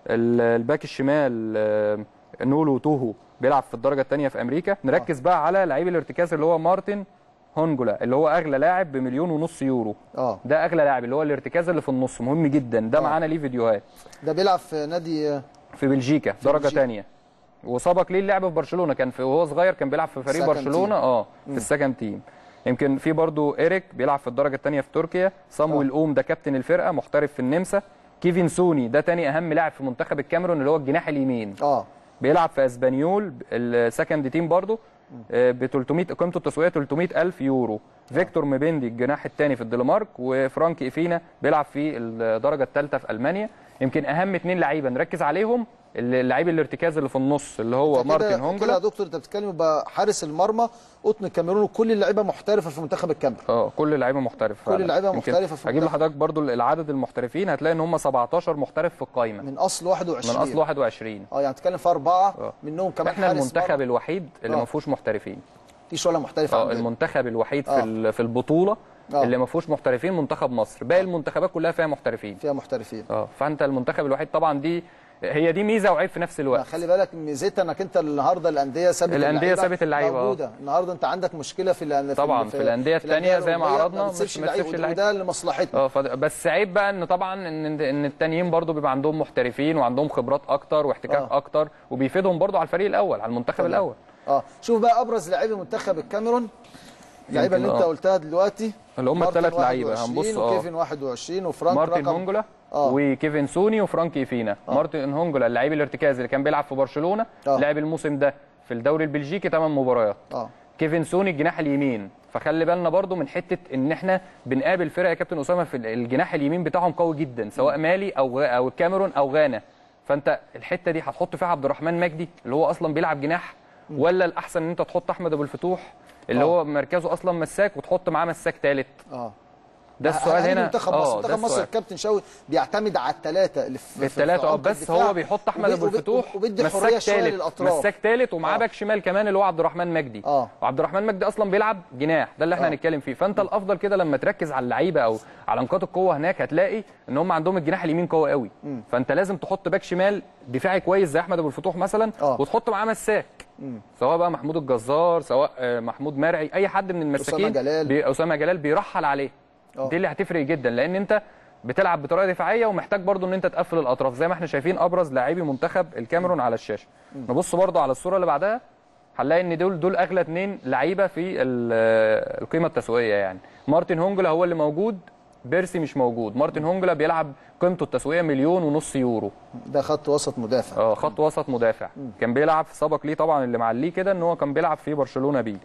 Speaker 2: ال- الباك الشمال آه، نولو توهو بيلعب في الدرجه الثانيه في امريكا نركز بقى على لعيب الارتكاز اللي هو مارتن هونجولا اللي هو اغلى لاعب بمليون ونص يورو
Speaker 1: اه
Speaker 2: ده اغلى لاعب اللي هو الارتكاز اللي في النص مهم جدا ده
Speaker 1: آه.
Speaker 2: معانا ليه فيديوهات
Speaker 1: ده بيلعب في نادي آه،
Speaker 2: في بلجيكا درجه
Speaker 1: بلجيكا.
Speaker 2: ثانيه وسبق ليه اللعب في برشلونه كان في وهو صغير كان بيلعب في فريق
Speaker 1: سكند
Speaker 2: برشلونه اه في السكند تيم يمكن في برضو ايريك بيلعب في الدرجه الثانيه في تركيا صامويل اوم ده كابتن الفرقه محترف في النمسا كيفن سوني ده تاني اهم لاعب في منتخب الكاميرون اللي هو الجناح اليمين
Speaker 1: اه
Speaker 2: بيلعب في اسبانيول السكند تيم برضو ب 300 قيمته التسويقيه 300 الف يورو فيكتور ميبندي الجناح الثاني في الدنمارك وفرانك ايفينا بيلعب في الدرجه الثالثه في المانيا يمكن اهم اثنين لعيبه نركز عليهم اللعيب الارتكاز اللي في النص اللي هو
Speaker 1: كده-
Speaker 2: مارتن
Speaker 1: كده يا
Speaker 2: هونجلا
Speaker 1: دكتور انت بتتكلم يبقى حارس المرمى قطن الكاميرون وكل اللعيبه محترفه في منتخب الكاميرون
Speaker 2: اه كل اللعيبه محترفه
Speaker 1: كل
Speaker 2: فعلا.
Speaker 1: اللعيبة
Speaker 2: يمكن
Speaker 1: محترفة في
Speaker 2: اجيب
Speaker 1: منتخب.
Speaker 2: لحضرتك برضو العدد المحترفين هتلاقي ان هم 17 محترف في القائمه من,
Speaker 1: من اصل 21
Speaker 2: اصل 21
Speaker 1: اه يعني بتتكلم في اربعه
Speaker 2: آه.
Speaker 1: منهم كمان
Speaker 2: احنا
Speaker 1: حارس
Speaker 2: المنتخب
Speaker 1: مرمى.
Speaker 2: الوحيد اللي
Speaker 1: آه.
Speaker 2: ما فيهوش محترفين
Speaker 1: مفيش ولا محترف
Speaker 2: اه
Speaker 1: عندنا
Speaker 2: المنتخب الوحيد
Speaker 1: آه.
Speaker 2: في ال- في البطوله
Speaker 1: آه.
Speaker 2: اللي ما فيهوش محترفين منتخب مصر باقي المنتخبات كلها فيها محترفين
Speaker 1: فيها محترفين
Speaker 2: اه فانت المنتخب الوحيد طبعا دي هي دي ميزه وعيب في نفس
Speaker 1: لا،
Speaker 2: الوقت
Speaker 1: خلي بالك ميزتها انك انت النهارده الانديه سابت
Speaker 2: الأندية
Speaker 1: اللعيبة
Speaker 2: سابت اللعيبة، آه.
Speaker 1: موجوده النهارده انت عندك مشكله في الأن-
Speaker 2: طبعاً، في الأندية التانية زي ما
Speaker 1: الأوروبية
Speaker 2: عرضنا،
Speaker 1: ما
Speaker 2: مش-
Speaker 1: بتسيبش
Speaker 2: ما
Speaker 1: اللعيب
Speaker 2: تسيبش
Speaker 1: وده-
Speaker 2: اللعيب.
Speaker 1: وده لمصلحتنا
Speaker 2: اه فد- بس عيب بقى ان طبعا ان ان التانيين برضو بيبقى عندهم محترفين وعندهم خبرات اكتر واحتكاك
Speaker 1: آه.
Speaker 2: اكتر وبيفيدهم برضو على الفريق الاول على المنتخب
Speaker 1: تمام.
Speaker 2: الاول
Speaker 1: اه شوف بقى ابرز لاعبي منتخب الكاميرون اللعيبه اللي
Speaker 2: يمكن
Speaker 1: انت
Speaker 2: آه.
Speaker 1: قلتها دلوقتي
Speaker 2: اللي هم
Speaker 1: مارتن
Speaker 2: الثلاث لعيبه
Speaker 1: 21
Speaker 2: هنبص اه
Speaker 1: وكيفن 21 وفرانك
Speaker 2: مارتن
Speaker 1: رقم
Speaker 2: هونجولا
Speaker 1: آه.
Speaker 2: وكيفن سوني وفرانك ايفينا مارتن هونجولا اللعيب الارتكازي اللي كان بيلعب في برشلونه
Speaker 1: آه.
Speaker 2: لعب الموسم ده في الدوري البلجيكي 8 مباريات
Speaker 1: اه
Speaker 2: كيفن سوني الجناح اليمين فخلي بالنا برضو من حته ان احنا بنقابل فرق يا كابتن اسامه في الجناح اليمين بتاعهم قوي جدا سواء مالي او غ- او الكاميرون او غانا فانت الحته دي هتحط فيها عبد الرحمن مجدي اللي هو اصلا بيلعب جناح ولا الاحسن ان انت تحط احمد ابو الفتوح اللي
Speaker 1: آه.
Speaker 2: هو مركزه اصلا مساك وتحط معاه مساك ثالث
Speaker 1: اه
Speaker 2: ده السؤال
Speaker 1: هل
Speaker 2: هنا
Speaker 1: منتخب
Speaker 2: آه،
Speaker 1: مصر
Speaker 2: ده
Speaker 1: منتخب مصر
Speaker 2: السؤال.
Speaker 1: الكابتن شوقي بيعتمد على الثلاثه اللي في في- في
Speaker 2: الثلاثه اه
Speaker 1: عمق
Speaker 2: بس
Speaker 1: الدفاع
Speaker 2: هو بيحط احمد
Speaker 1: وبي-
Speaker 2: ابو
Speaker 1: وبي-
Speaker 2: الفتوح
Speaker 1: وبيدي
Speaker 2: مساك
Speaker 1: حريه شويه
Speaker 2: ثالث
Speaker 1: للاطراف
Speaker 2: مساك ثالث ومعاه
Speaker 1: آه.
Speaker 2: باك شمال كمان اللي هو عبد الرحمن مجدي
Speaker 1: آه.
Speaker 2: وعبد الرحمن مجدي اصلا بيلعب جناح ده اللي احنا
Speaker 1: آه.
Speaker 2: هنتكلم فيه فانت الافضل كده لما تركز على اللعيبه او على نقاط القوه هناك هتلاقي ان هم عندهم الجناح اليمين قوي قوي فانت لازم تحط باك شمال دفاعي كويس زي احمد ابو الفتوح مثلا
Speaker 1: آه.
Speaker 2: وتحط معاه مساك سواء بقى محمود الجزار سواء آه، محمود مرعي اي حد من المساكين
Speaker 1: جلال.
Speaker 2: بي- اسامه جلال بيرحل عليه
Speaker 1: آه.
Speaker 2: دي اللي هتفرق جدا لان انت بتلعب بطريقه دفاعيه ومحتاج برضو ان انت تقفل الاطراف زي ما احنا شايفين ابرز لاعبي منتخب الكاميرون على الشاشه نبص برضو على الصوره اللي بعدها هنلاقي ان دول دول اغلى اثنين لعيبه في ال- القيمه التسويقيه يعني مارتن هونجلا هو اللي موجود بيرسي مش موجود مارتن هونجلا بيلعب قيمته التسويقيه مليون ونص يورو
Speaker 1: ده خط وسط مدافع
Speaker 2: اه خط وسط مدافع كان بيلعب في سبق ليه طبعا اللي معليه كده ان هو كان بيلعب في برشلونه بيه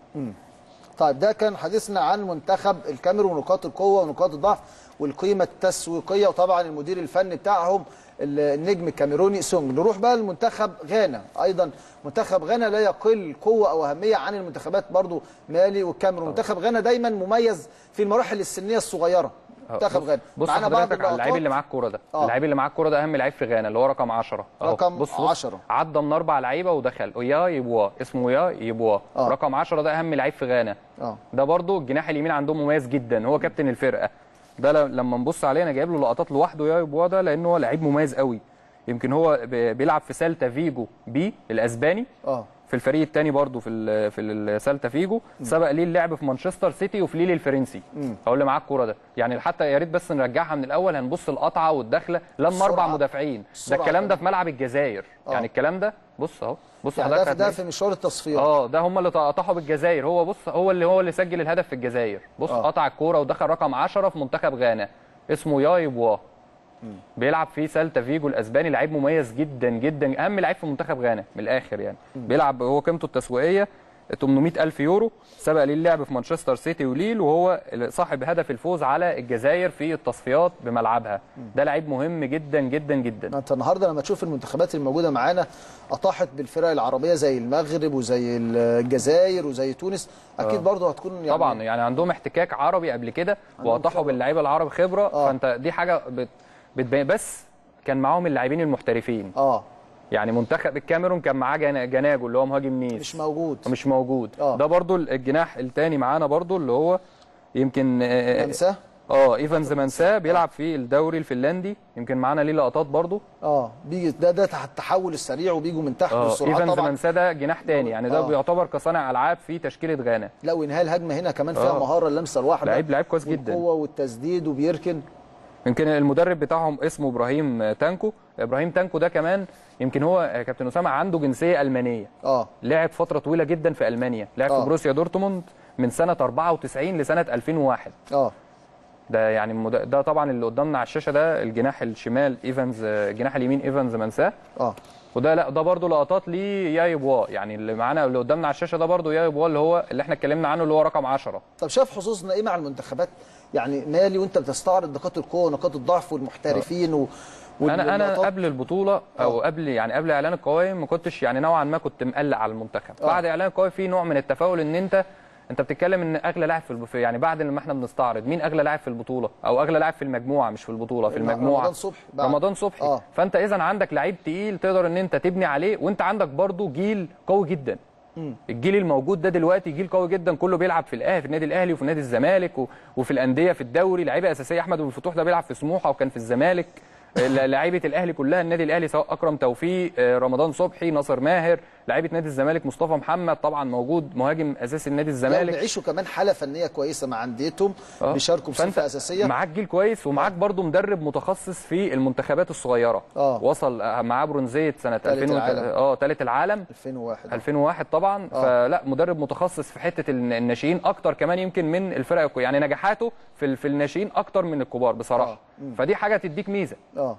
Speaker 1: طيب ده كان حديثنا عن منتخب الكاميرون ونقاط القوه ونقاط الضعف والقيمه التسويقيه وطبعا المدير الفني بتاعهم ال- النجم الكاميروني سونج نروح بقى لمنتخب غانا ايضا منتخب غانا لا يقل قوه او اهميه عن المنتخبات برضو مالي والكاميرون منتخب غانا دايما مميز في المراحل السنيه الصغيره منتخب
Speaker 2: بص-
Speaker 1: غانا
Speaker 2: بص
Speaker 1: معانا بعض
Speaker 2: حضرتك على اللعيب
Speaker 1: اللقطات.
Speaker 2: اللي معاه الكوره ده
Speaker 1: آه.
Speaker 2: اللعيب اللي معاه الكوره ده اهم لعيب في غانا اللي هو رقم 10 أهو.
Speaker 1: رقم
Speaker 2: بص بص
Speaker 1: 10.
Speaker 2: عدى من اربع لعيبه ودخل ويا يبوا اسمه يا يبوا
Speaker 1: آه.
Speaker 2: رقم 10 ده اهم لعيب في غانا
Speaker 1: اه
Speaker 2: ده برضو الجناح اليمين عندهم مميز جدا هو كابتن الفرقه ده ل- لما نبص عليه انا جايب له لقطات لوحده يا يبوا ده لانه هو لعيب مميز قوي يمكن هو ب- بيلعب في سالتا فيجو بي الاسباني
Speaker 1: اه
Speaker 2: في الفريق الثاني برضه في ال في السالتا فيجو سبق ليه اللعب في مانشستر سيتي وفي ليل الفرنسي هو اللي معاه الكوره ده يعني حتى يا ريت بس نرجعها من الاول هنبص القطعه والدخله لما
Speaker 1: السرعة.
Speaker 2: اربع مدافعين ده
Speaker 1: السرعة
Speaker 2: الكلام ده
Speaker 1: كمان.
Speaker 2: في ملعب الجزائر
Speaker 1: آه.
Speaker 2: يعني الكلام ده بص اهو بص
Speaker 1: يعني ده
Speaker 2: حضرتك
Speaker 1: في ده
Speaker 2: هتلاقي-
Speaker 1: في مشوار التصفيات
Speaker 2: اه ده هم اللي قطعوا بالجزائر هو بص هو اللي هو اللي سجل الهدف في الجزائر بص
Speaker 1: آه.
Speaker 2: قطع الكوره ودخل رقم 10 في منتخب غانا اسمه ياي بوا بيلعب في سالتا فيجو الاسباني لعيب مميز جدا جدا اهم لعيب في منتخب غانا من الاخر يعني بيلعب هو قيمته التسويقيه 800 ألف يورو سبق ليه اللعب في مانشستر سيتي وليل وهو صاحب هدف الفوز على الجزائر في التصفيات بملعبها ده لعيب مهم جدا جدا جدا
Speaker 1: ما انت النهارده لما تشوف المنتخبات الموجوده معانا اطاحت بالفرق العربيه زي المغرب وزي الجزائر وزي تونس اكيد برضه هتكون يعني
Speaker 2: طبعا يعني عندهم احتكاك عربي قبل كده واطاحوا
Speaker 1: خبرة.
Speaker 2: باللعيبه العرب خبره
Speaker 1: آه.
Speaker 2: فانت دي حاجه بت... بتبين بس كان معاهم اللاعبين المحترفين
Speaker 1: اه
Speaker 2: يعني منتخب الكاميرون كان معاه جنا- جناجو اللي هو مهاجم نيس
Speaker 1: مش موجود
Speaker 2: مش موجود
Speaker 1: آه.
Speaker 2: ده برضو الجناح الثاني معانا برضو اللي هو يمكن آه،
Speaker 1: ننساه
Speaker 2: اه ايفانز منساه بيلعب في الدوري الفنلندي يمكن معانا ليه لقطات برضو
Speaker 1: اه بيجي ده ده تحت التحول السريع وبيجوا من تحت
Speaker 2: اه
Speaker 1: بالسرعه
Speaker 2: ايفانز
Speaker 1: طبعا
Speaker 2: منساه ده جناح تاني يعني ده
Speaker 1: آه.
Speaker 2: بيعتبر كصانع العاب في تشكيله غانا
Speaker 1: لا وانهاء الهجمه هنا كمان فيها
Speaker 2: آه.
Speaker 1: مهاره اللمسه الواحده
Speaker 2: لعيب لعيب كويس جدا
Speaker 1: والقوه والتسديد وبيركن
Speaker 2: يمكن المدرب بتاعهم اسمه ابراهيم تانكو ابراهيم تانكو ده كمان يمكن هو آه، كابتن اسامه عنده جنسيه المانيه
Speaker 1: اه
Speaker 2: لعب فتره طويله جدا في المانيا لعب
Speaker 1: آه.
Speaker 2: في بروسيا دورتموند من سنه 94 لسنه 2001
Speaker 1: اه
Speaker 2: ده يعني المد... ده طبعا اللي قدامنا على الشاشه ده الجناح الشمال ايفانز الجناح اليمين ايفانز منساه
Speaker 1: اه
Speaker 2: وده لا ده برده لقطات ليه ياي بوا يعني اللي معانا اللي قدامنا على الشاشه ده برده ياي بوا اللي هو اللي احنا اتكلمنا عنه اللي هو رقم 10
Speaker 1: طب شايف حظوظنا ايه مع المنتخبات يعني مالي وانت بتستعرض نقاط القوه ونقاط الضعف والمحترفين و...
Speaker 2: انا انا
Speaker 1: والنقاط-
Speaker 2: قبل البطوله او
Speaker 1: آه.
Speaker 2: قبل يعني قبل اعلان القوائم ما كنتش يعني نوعا ما كنت مقلق على المنتخب
Speaker 1: آه.
Speaker 2: بعد اعلان القوائم في نوع من التفاؤل ان انت انت بتتكلم ان اغلى لاعب في الب- يعني بعد لما احنا بنستعرض مين اغلى لاعب في البطوله او اغلى لاعب في المجموعه مش في البطوله في
Speaker 1: رمضان
Speaker 2: المجموعه
Speaker 1: صبحي بعد.
Speaker 2: رمضان صبحي
Speaker 1: آه.
Speaker 2: فانت اذا عندك لعيب تقيل تقدر ان انت تبني عليه وانت عندك برضو جيل قوي جدا الجيل الموجود ده دلوقتي جيل قوي جدا كله بيلعب في الاهلي في النادي الاهلي وفي نادي الزمالك و... وفي الانديه في الدوري لعيبه اساسيه احمد ابو الفتوح ده بيلعب في سموحه وكان في الزمالك ل- لعيبه الاهلي كلها النادي الاهلي سواء اكرم توفيق آه، رمضان صبحي ناصر ماهر لعيبه نادي الزمالك مصطفى محمد طبعا موجود مهاجم اساسي النادي
Speaker 1: لا
Speaker 2: الزمالك
Speaker 1: بيعيشوا كمان حاله فنيه كويسه مع انديتهم
Speaker 2: آه.
Speaker 1: بيشاركوا
Speaker 2: فأنت
Speaker 1: بصفه اساسيه
Speaker 2: معاك جيل كويس ومعاك برضو مدرب متخصص في المنتخبات الصغيره
Speaker 1: آه.
Speaker 2: وصل آه، معاه برونزيه سنه
Speaker 1: تالت
Speaker 2: 2000
Speaker 1: العالم.
Speaker 2: اه ثالث العالم
Speaker 1: 2001
Speaker 2: 2001 طبعا
Speaker 1: آه.
Speaker 2: فلا مدرب متخصص في حته الن- الناشئين اكتر كمان يمكن من الفرق الكو- يعني نجاحاته في ال- في الناشئين اكتر من الكبار بصراحه
Speaker 1: آه.
Speaker 2: فدي حاجه تديك ميزه
Speaker 1: اه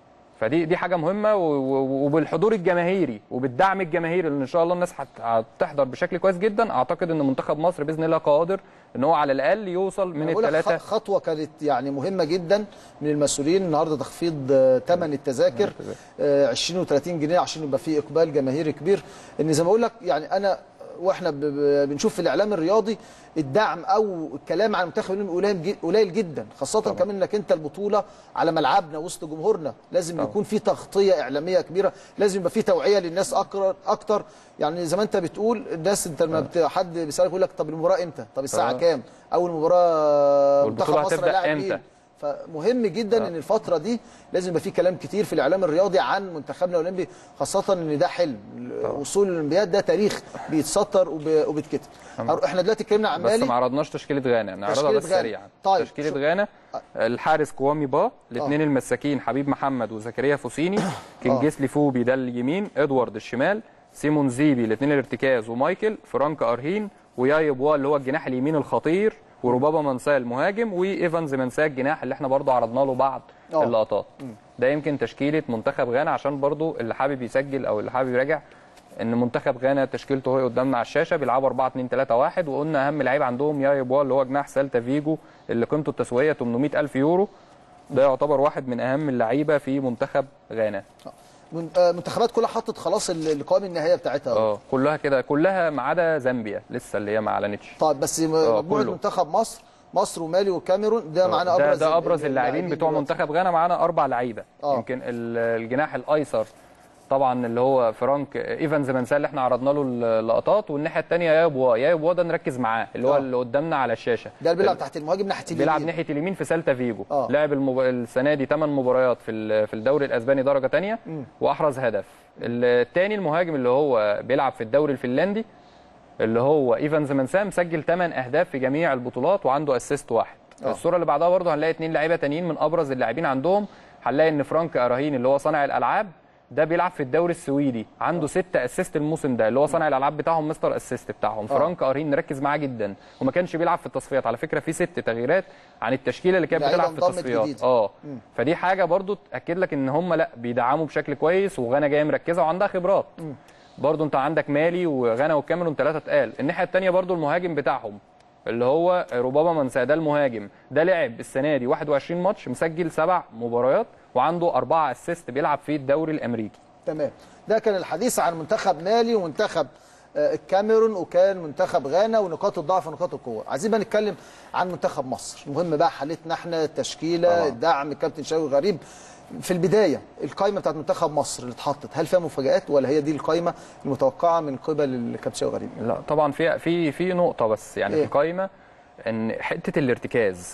Speaker 2: فدي دي حاجه مهمه و- و- وبالحضور الجماهيري وبالدعم الجماهيري اللي ان شاء الله الناس هت- هتحضر بشكل كويس جدا اعتقد ان منتخب مصر باذن الله قادر ان هو على الاقل يوصل من
Speaker 1: أنا بقول لك
Speaker 2: الثلاثه
Speaker 1: خ- خطوه كانت يعني مهمه جدا من المسؤولين النهارده تخفيض ثمن التذاكر آه، 20 و30 جنيه عشان يبقى في اقبال جماهيري كبير ان زي ما اقول لك يعني انا واحنا ب- ب- بنشوف في الاعلام الرياضي الدعم او الكلام عن المنتخب الأولمبي قليل جي- قليل جدا خاصه طبعا. كمان انك انت البطوله على ملعبنا وسط جمهورنا لازم طبعا. يكون في تغطيه اعلاميه كبيره لازم يبقى في توعيه للناس اكتر اكتر يعني زي ما انت بتقول الناس انت لما بت- حد بيسالك يقول لك طب المباراه امتى طب الساعه
Speaker 2: آه.
Speaker 1: كام اول مباراه
Speaker 2: والبطولة
Speaker 1: منتخب مصر
Speaker 2: هتبدأ
Speaker 1: لاعب
Speaker 2: إمتى؟
Speaker 1: مين فمهم جدا ان الفتره دي لازم يبقى في كلام كتير في الاعلام الرياضي عن منتخبنا الاولمبي خاصه ان ده حلم وصول الاولمبياد ده تاريخ بيتسطر وب- وبيتكتب احنا دلوقتي اتكلمنا عن
Speaker 2: بس
Speaker 1: مالي
Speaker 2: ما عرضناش تشكيله غانا نعرضها
Speaker 1: تشكيلة
Speaker 2: بس
Speaker 1: غانا.
Speaker 2: سريعا
Speaker 1: طيب،
Speaker 2: تشكيله
Speaker 1: شو-
Speaker 2: غانا الحارس كوامي با الاثنين المساكين حبيب محمد وزكريا فوسيني كينجسلي فوبي ده اليمين ادوارد الشمال سيمون زيبي الاثنين الارتكاز ومايكل فرانك ارهين وياي بوا اللي هو الجناح اليمين الخطير وربابا منساه المهاجم وايفانز منساه الجناح اللي احنا برضو عرضنا له بعض
Speaker 1: آه.
Speaker 2: اللقطات ده يمكن تشكيله منتخب غانا عشان برضو اللي حابب يسجل او اللي حابب يراجع ان منتخب غانا تشكيلته هي قدامنا على الشاشه بيلعبوا 4 2 3 1 وقلنا اهم لعيب عندهم ياي بوا اللي هو جناح سالتا فيجو اللي قيمته التسويقيه 800 الف يورو ده يعتبر واحد من اهم اللعيبه في منتخب غانا
Speaker 1: من- آه، منتخبات كلها حطت خلاص ال- القوائم النهائيه بتاعتها
Speaker 2: اه كلها كده كلها ما عدا زامبيا لسه اللي هي ما اعلنتش
Speaker 1: طيب بس م-
Speaker 2: آه،
Speaker 1: مجموعه
Speaker 2: كله.
Speaker 1: منتخب مصر مصر ومالي والكاميرون ده معانا
Speaker 2: ده,
Speaker 1: ابرز
Speaker 2: ده
Speaker 1: ال-
Speaker 2: ابرز
Speaker 1: ال-
Speaker 2: اللاعبين بتوع
Speaker 1: دلوقتي.
Speaker 2: منتخب غانا معانا اربع لعيبه
Speaker 1: آه.
Speaker 2: يمكن ال- الجناح الايسر طبعا اللي هو فرانك ايفانز منسال اللي احنا عرضنا له اللقطات والناحيه الثانيه يا بوا يا بوا ده نركز معاه اللي هو
Speaker 1: آه.
Speaker 2: اللي قدامنا على الشاشه
Speaker 1: ده اللي بيلعب تحت المهاجم ناحيه اليمين
Speaker 2: بيلعب ناحيه اليمين في سالتا فيجو
Speaker 1: آه.
Speaker 2: لعب المب... السنه دي 8 مباريات في ال- في الدوري الاسباني درجه ثانيه واحرز هدف الثاني المهاجم اللي هو بيلعب في الدوري الفنلندي اللي هو ايفانز منسام مسجل 8 اهداف في جميع البطولات وعنده اسيست واحد
Speaker 1: آه.
Speaker 2: الصوره اللي بعدها برضه هنلاقي اثنين لعيبه تانيين من ابرز اللاعبين عندهم هنلاقي ان فرانك اراهين اللي هو صانع الالعاب ده بيلعب في الدوري السويدي عنده ستة اسيست الموسم ده اللي هو صانع الالعاب بتاعهم مستر اسيست بتاعهم فرانك ارهين نركز معاه جدا وما كانش بيلعب في التصفيات على فكره في ست تغييرات عن التشكيله اللي كانت
Speaker 1: لعيبة
Speaker 2: بتلعب في
Speaker 1: انضمت
Speaker 2: التصفيات
Speaker 1: جديد.
Speaker 2: اه فدي حاجه برضو تاكد لك ان هم لا بيدعموا بشكل كويس وغانا جايه مركزه وعندها خبرات برضو انت عندك مالي وغانا والكاميرون ثلاثه تقال الناحيه الثانيه برضو المهاجم بتاعهم اللي هو ربابا منسى ده المهاجم ده لعب السنه دي 21 ماتش مسجل سبع مباريات وعنده أربعة اسيست بيلعب في الدوري الامريكي
Speaker 1: تمام ده كان الحديث عن منتخب مالي ومنتخب آه، الكاميرون وكان منتخب غانا ونقاط الضعف ونقاط القوه عايزين بقى نتكلم عن منتخب مصر المهم بقى حالتنا احنا التشكيله
Speaker 2: طبعا.
Speaker 1: الدعم الكابتن شاوي غريب في البدايه القائمه بتاعت منتخب مصر اللي اتحطت هل فيها مفاجات ولا هي دي القائمه المتوقعه من قبل الكابتن شاوي غريب
Speaker 2: لا طبعا في في في نقطه بس يعني
Speaker 1: إيه؟
Speaker 2: في القايمه ان حته الارتكاز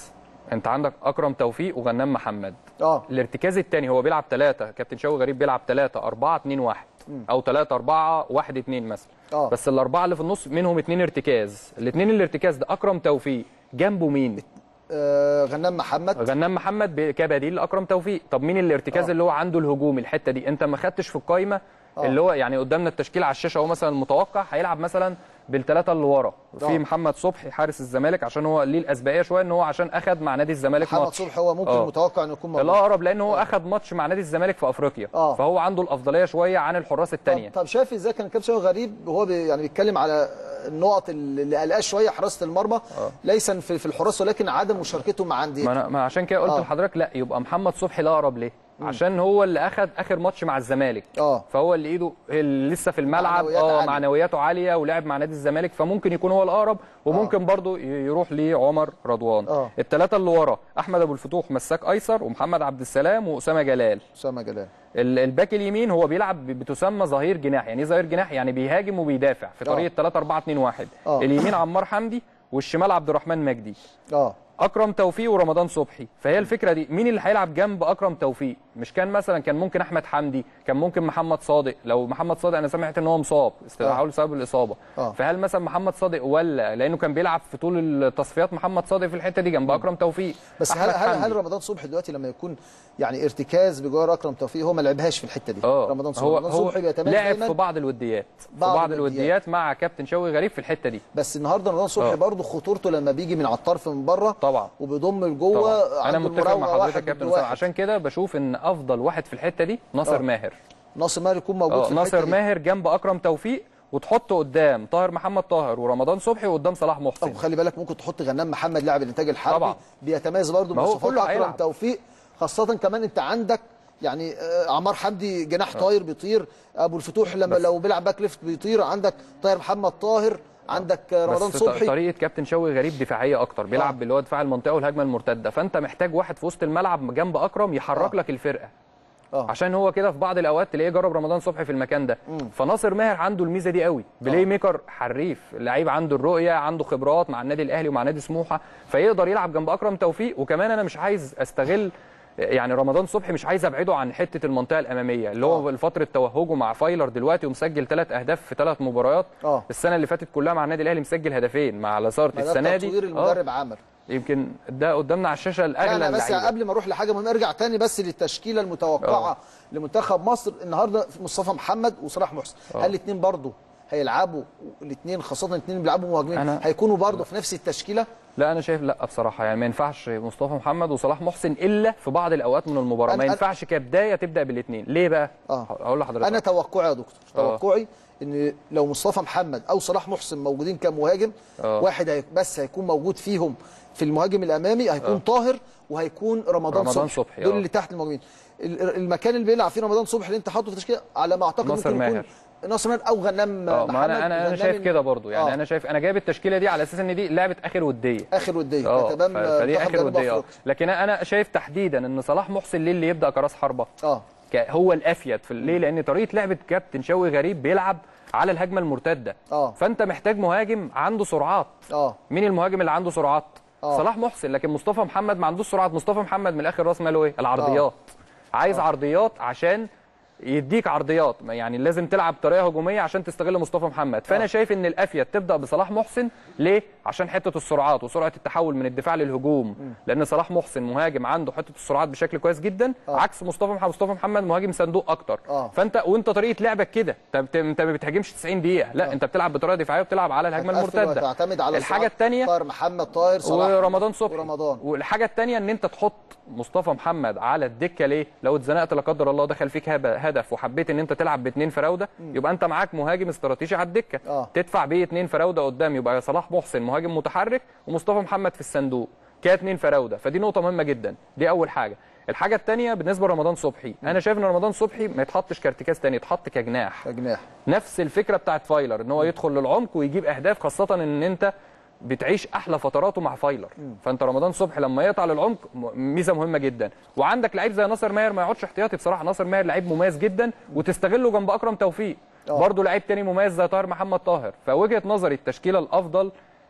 Speaker 2: انت عندك اكرم توفيق وغنام محمد
Speaker 1: اه
Speaker 2: الارتكاز الثاني هو بيلعب ثلاثة كابتن شوقي غريب بيلعب ثلاثة أربعة اتنين واحد أو ثلاثة أربعة واحد اتنين مثلا
Speaker 1: آه.
Speaker 2: بس الأربعة اللي في النص منهم اتنين ارتكاز الاتنين الارتكاز ده أكرم توفيق جنبه مين؟
Speaker 1: آه، غنام محمد
Speaker 2: غنام محمد ب- كبديل لأكرم توفيق طب مين الارتكاز
Speaker 1: آه.
Speaker 2: اللي هو عنده الهجوم الحتة دي أنت ما خدتش في القايمة
Speaker 1: آه.
Speaker 2: اللي هو يعني قدامنا التشكيل على الشاشة هو مثلا المتوقع هيلعب مثلا بالثلاثة اللي ورا
Speaker 1: آه.
Speaker 2: في محمد صبحي حارس الزمالك عشان هو ليه الأسبقية شوية إن هو عشان أخد مع نادي الزمالك
Speaker 1: محمد
Speaker 2: ماتش
Speaker 1: صبحي هو ممكن
Speaker 2: آه.
Speaker 1: متوقع انه يكون موجود
Speaker 2: الاقرب لان هو اخذ ماتش مع نادي الزمالك في افريقيا
Speaker 1: آه.
Speaker 2: فهو عنده الافضليه شويه عن الحراس الثانيه
Speaker 1: طب, طب شايف ازاي كان كابتن شوقي غريب وهو بي يعني بيتكلم على النقط اللي قلقاه شويه حراسه المرمى ليس في, في الحراس ولكن عدم مشاركته مع
Speaker 2: ما,
Speaker 1: انديه
Speaker 2: أنا ما عشان كده قلت
Speaker 1: آه.
Speaker 2: لحضرتك لا يبقى محمد صبحي الاقرب ليه عشان هو اللي اخذ اخر ماتش مع الزمالك
Speaker 1: اه
Speaker 2: فهو اللي ايده اللي لسه في الملعب
Speaker 1: معنويات
Speaker 2: اه
Speaker 1: عالية.
Speaker 2: معنوياته عاليه ولعب مع نادي الزمالك فممكن يكون هو الاقرب وممكن برضه يروح لعمر رضوان
Speaker 1: آه.
Speaker 2: الثلاثه اللي ورا احمد ابو الفتوح مساك ايسر ومحمد عبد السلام واسامه جلال
Speaker 1: اسامه جلال
Speaker 2: ال- الباك اليمين هو بيلعب ب- بتسمى ظهير جناح يعني ايه ظهير جناح يعني بيهاجم وبيدافع في
Speaker 1: آه.
Speaker 2: طريقه 3 4 2 1
Speaker 1: آه.
Speaker 2: اليمين عمار حمدي والشمال عبد الرحمن مجدي
Speaker 1: اه
Speaker 2: اكرم توفيق ورمضان صبحي فهي الفكره دي مين اللي هيلعب جنب اكرم توفيق مش كان مثلا كان ممكن احمد حمدي كان ممكن محمد صادق لو محمد صادق انا سمعت ان هو مصاب استدعاه بسبب الاصابه
Speaker 1: آه.
Speaker 2: فهل مثلا محمد صادق ولا لانه كان بيلعب في طول التصفيات محمد صادق في الحته دي جنب اكرم توفيق
Speaker 1: بس هل
Speaker 2: أحمد
Speaker 1: هل,
Speaker 2: حمدي.
Speaker 1: هل رمضان صبحي دلوقتي لما يكون يعني ارتكاز بجوار اكرم توفيق هو ما لعبهاش في الحته دي
Speaker 2: اه
Speaker 1: رمضان صبحي
Speaker 2: هو
Speaker 1: رمضان
Speaker 2: هو
Speaker 1: صبحي بيتميز
Speaker 2: لعب
Speaker 1: دايما
Speaker 2: في بعض الوديات في
Speaker 1: بعض
Speaker 2: بعض
Speaker 1: الوديات.
Speaker 2: الوديات مع كابتن شوقي غريب في الحته دي
Speaker 1: بس النهارده رمضان صبحي
Speaker 2: آه.
Speaker 1: برضه خطورته لما بيجي من على الطرف من بره
Speaker 2: طبعا
Speaker 1: وبيضم لجوه
Speaker 2: طبعا انا
Speaker 1: عنده
Speaker 2: متفق مع
Speaker 1: المراوغة
Speaker 2: حضرتك
Speaker 1: واحد
Speaker 2: يا كابتن
Speaker 1: ضد
Speaker 2: أسامة.
Speaker 1: واحد.
Speaker 2: عشان كده بشوف ان افضل واحد في الحته دي ناصر
Speaker 1: آه.
Speaker 2: ماهر
Speaker 1: ناصر ماهر يكون موجود
Speaker 2: اه
Speaker 1: في الحته
Speaker 2: ناصر
Speaker 1: دي.
Speaker 2: ماهر جنب اكرم توفيق وتحط قدام طاهر محمد طاهر ورمضان صبحي وقدام صلاح محسن
Speaker 1: طب خلي بالك ممكن تحط غنام محمد لاعب الانتاج الحربي
Speaker 2: طبعا.
Speaker 1: بيتميز برضه
Speaker 2: ما هو
Speaker 1: بصفات
Speaker 2: كله
Speaker 1: اكرم
Speaker 2: هيلعب.
Speaker 1: توفيق خاصه كمان انت عندك يعني آه، عمار حمدي جناح طاير بيطير ابو الفتوح لما
Speaker 2: بس-
Speaker 1: لو بيلعب باك ليفت بيطير عندك طاهر محمد طاهر عندك آه، رمضان
Speaker 2: بس
Speaker 1: صبحي
Speaker 2: طريقه كابتن شوقي غريب دفاعيه اكتر بيلعب
Speaker 1: آه.
Speaker 2: باللي هو دفاع المنطقه والهجمه المرتده فانت محتاج واحد في وسط الملعب جنب اكرم يحرك
Speaker 1: آه.
Speaker 2: لك الفرقه
Speaker 1: اه
Speaker 2: عشان هو كده في بعض الاوقات تلاقيه جرب رمضان صبحي في المكان ده فناصر ماهر عنده الميزه دي قوي بلاي ميكر حريف لعيب عنده الرؤيه عنده خبرات مع النادي الاهلي ومع نادي سموحه فيقدر يلعب جنب اكرم توفيق وكمان انا مش عايز استغل يعني رمضان صبحي مش عايز ابعده عن حته المنطقه الاماميه اللي هو
Speaker 1: آه.
Speaker 2: فتره توهجه مع فايلر دلوقتي ومسجل ثلاث اهداف في ثلاث مباريات
Speaker 1: اه
Speaker 2: السنه اللي فاتت كلها مع النادي الاهلي مسجل هدفين مع لاسارتي
Speaker 1: ما ده
Speaker 2: السنه دي
Speaker 1: تطوير
Speaker 2: آه،
Speaker 1: المدرب عمل
Speaker 2: يمكن ده قدامنا على الشاشه الاغلى
Speaker 1: انا بس
Speaker 2: اللعيبة.
Speaker 1: قبل ما اروح لحاجه مهمه ارجع تاني بس للتشكيله المتوقعه
Speaker 2: آه.
Speaker 1: لمنتخب مصر النهارده مصطفى محمد وصلاح محسن
Speaker 2: آه.
Speaker 1: هل الاثنين برضه هيلعبوا الاثنين خاصه الاثنين بيلعبوا مهاجمين
Speaker 2: أنا-
Speaker 1: هيكونوا برضه في نفس التشكيله
Speaker 2: لا انا شايف لا بصراحه يعني ما ينفعش مصطفى محمد وصلاح محسن الا في بعض الاوقات من المباراه
Speaker 1: أنا-
Speaker 2: ما
Speaker 1: أنا-
Speaker 2: ينفعش كبدايه تبدا بالاثنين ليه بقى
Speaker 1: آه.
Speaker 2: هقول لحضرتك
Speaker 1: انا توقعي يا دكتور
Speaker 2: آه.
Speaker 1: توقعي ان لو مصطفى محمد او صلاح محسن موجودين كمهاجم
Speaker 2: آه.
Speaker 1: واحد هي بس هيكون موجود فيهم في المهاجم الامامي هيكون
Speaker 2: آه.
Speaker 1: طاهر وهيكون رمضان,
Speaker 2: رمضان
Speaker 1: صبحي,
Speaker 2: صبحي،
Speaker 1: دول
Speaker 2: آه.
Speaker 1: اللي تحت المهاجمين ال- المكان اللي بيلعب فيه رمضان صبحي اللي انت حاطه في التشكيله على ما اعتقد
Speaker 2: ناصر
Speaker 1: ممكن يكون
Speaker 2: ماهر.
Speaker 1: ناصر ماهر او غنام
Speaker 2: اه
Speaker 1: محمد
Speaker 2: ما انا انا انا
Speaker 1: غنام
Speaker 2: شايف
Speaker 1: ال-
Speaker 2: كده برضو يعني
Speaker 1: آه.
Speaker 2: انا شايف انا جايب التشكيله دي على اساس ان دي لعبه اخر وديه
Speaker 1: اخر وديه
Speaker 2: اه
Speaker 1: كتبان
Speaker 2: ف- فدي
Speaker 1: منتخب
Speaker 2: اخر
Speaker 1: جنوب
Speaker 2: وديه اه
Speaker 1: أفريقيا.
Speaker 2: لكن انا شايف تحديدا ان صلاح محسن ليه اللي يبدا كراس حربه
Speaker 1: اه
Speaker 2: ك- هو الافيد في ليه لان طريقه لعبه كابتن شوقي غريب بيلعب على الهجمه المرتده
Speaker 1: اه
Speaker 2: فانت محتاج مهاجم عنده سرعات
Speaker 1: اه
Speaker 2: مين المهاجم اللي عنده سرعات
Speaker 1: آه.
Speaker 2: صلاح محسن لكن مصطفى محمد ما عندوش سرعات مصطفى محمد من الاخر راس ماله ايه العرضيات عايز عرضيات عشان يديك عرضيات ما يعني لازم تلعب بطريقه هجوميه عشان تستغل مصطفى محمد فانا
Speaker 1: آه.
Speaker 2: شايف ان الافيد تبدا بصلاح محسن ليه عشان حته السرعات وسرعه التحول من الدفاع للهجوم لان صلاح محسن مهاجم عنده حته السرعات بشكل كويس جدا
Speaker 1: آه.
Speaker 2: عكس مصطفى محمد مصطفى محمد مهاجم صندوق اكتر
Speaker 1: آه.
Speaker 2: فانت وانت طريقه لعبك كده انت بت- انت ما بتهاجمش 90 دقيقه لا
Speaker 1: آه.
Speaker 2: انت بتلعب بطريقه دفاعيه وبتلعب على الهجمه
Speaker 1: هتقفل
Speaker 2: المرتده
Speaker 1: وهتعتمد على
Speaker 2: الحاجه
Speaker 1: سرعات
Speaker 2: الثانيه
Speaker 1: طاهر محمد طاهر صلاح
Speaker 2: ورمضان صبحي
Speaker 1: ورمضان
Speaker 2: والحاجه الثانيه ان انت تحط مصطفى محمد على الدكه ليه لو اتزنقت لا قدر الله دخل فيك هب- هدف وحبيت ان انت تلعب باثنين فراوده يبقى انت معاك مهاجم استراتيجي على الدكه
Speaker 1: آه.
Speaker 2: تدفع بيه اثنين فراوده قدام يبقى صلاح محسن مهاجم متحرك ومصطفى محمد في الصندوق كده اثنين فراوده فدي نقطه مهمه جدا دي اول حاجه الحاجه الثانيه بالنسبه لرمضان صبحي انا شايف ان رمضان صبحي ما يتحطش كارتكاز تاني يتحط كجناح
Speaker 1: كجناح
Speaker 2: نفس الفكره بتاعت فايلر ان هو يدخل للعمق ويجيب اهداف خاصه ان انت بتعيش احلى فتراته مع فايلر فانت رمضان صبحي لما يقطع للعمق م- ميزه مهمه جدا وعندك لعيب زي ناصر ماهر ما يقعدش احتياطي بصراحه ناصر ماهر لعيب مميز جدا وتستغله جنب اكرم توفيق
Speaker 1: آه.
Speaker 2: برضه لعيب تاني مميز زي طاهر محمد طاهر فوجهه نظري التشكيله الافضل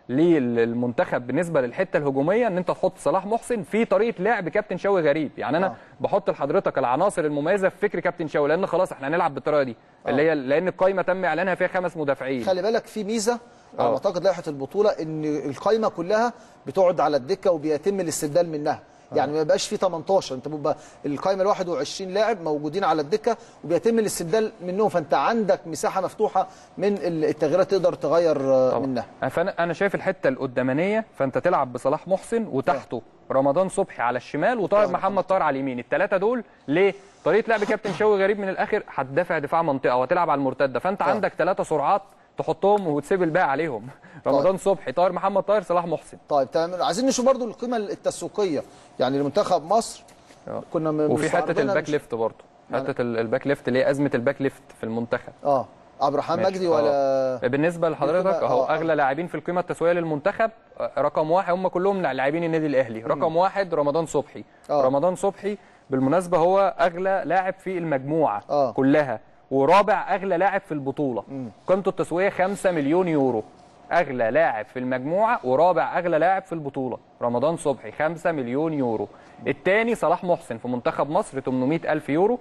Speaker 2: للمنتخب بالنسبه للحته الهجوميه ان انت تحط صلاح محسن في طريقه لعب كابتن شوقي غريب يعني انا
Speaker 1: آه.
Speaker 2: بحط لحضرتك العناصر المميزه في فكر كابتن شوقي لان خلاص احنا هنلعب بالطريقه دي اللي هي لان القايمه تم اعلانها فيها خمس مدافعين
Speaker 1: خلي بالك في ميزه على
Speaker 2: آه.
Speaker 1: ما اعتقد لائحه البطوله ان القايمه كلها بتقعد على الدكه وبيتم الاستبدال منها يعني ما يبقاش في 18 انت بيبقى القايمه ال 21 لاعب موجودين على الدكه وبيتم الاستبدال منهم فانت عندك مساحه مفتوحه من التغييرات تقدر تغير آه،
Speaker 2: طبعا.
Speaker 1: منها
Speaker 2: فانا انا شايف الحته القدامانيه فانت تلعب بصلاح محسن وتحته رمضان صبحي على الشمال وطاهر
Speaker 1: طاهر
Speaker 2: محمد طاهر على اليمين الثلاثه دول ليه طريقه لعب كابتن شوقي غريب من الاخر هتدافع دفاع منطقه وهتلعب على المرتده فانت
Speaker 1: طبعا.
Speaker 2: عندك ثلاثه سرعات تحطهم وتسيب الباقي عليهم رمضان صبحي طاهر محمد طاهر صلاح محسن
Speaker 1: طيب تمام عايزين نشوف برضو القيمه التسويقيه يعني لمنتخب مصر
Speaker 2: آه.
Speaker 1: كنا م-
Speaker 2: وفي حته
Speaker 1: مستعرضينها
Speaker 2: الباك
Speaker 1: مش-
Speaker 2: ليفت برضه
Speaker 1: يعني-
Speaker 2: حته ال- الباك ليفت اللي هي ازمه الباك ليفت في المنتخب
Speaker 1: اه عبد الرحمن
Speaker 2: ماشي.
Speaker 1: مجدي ولا
Speaker 2: بالنسبه لحضرتك
Speaker 1: القيمة-
Speaker 2: اهو
Speaker 1: آه.
Speaker 2: اغلى لاعبين في القيمه التسويقيه للمنتخب آه، رقم واحد هم كلهم لاعبين النادي الاهلي رقم واحد رمضان صبحي
Speaker 1: آه.
Speaker 2: رمضان صبحي بالمناسبه هو اغلى لاعب في المجموعه
Speaker 1: آه.
Speaker 2: كلها ورابع اغلى لاعب في البطوله قيمته التسويقيه 5 مليون يورو اغلى لاعب في المجموعه ورابع اغلى لاعب في البطوله رمضان صبحي 5 مليون يورو الثاني صلاح محسن في منتخب مصر 800 الف يورو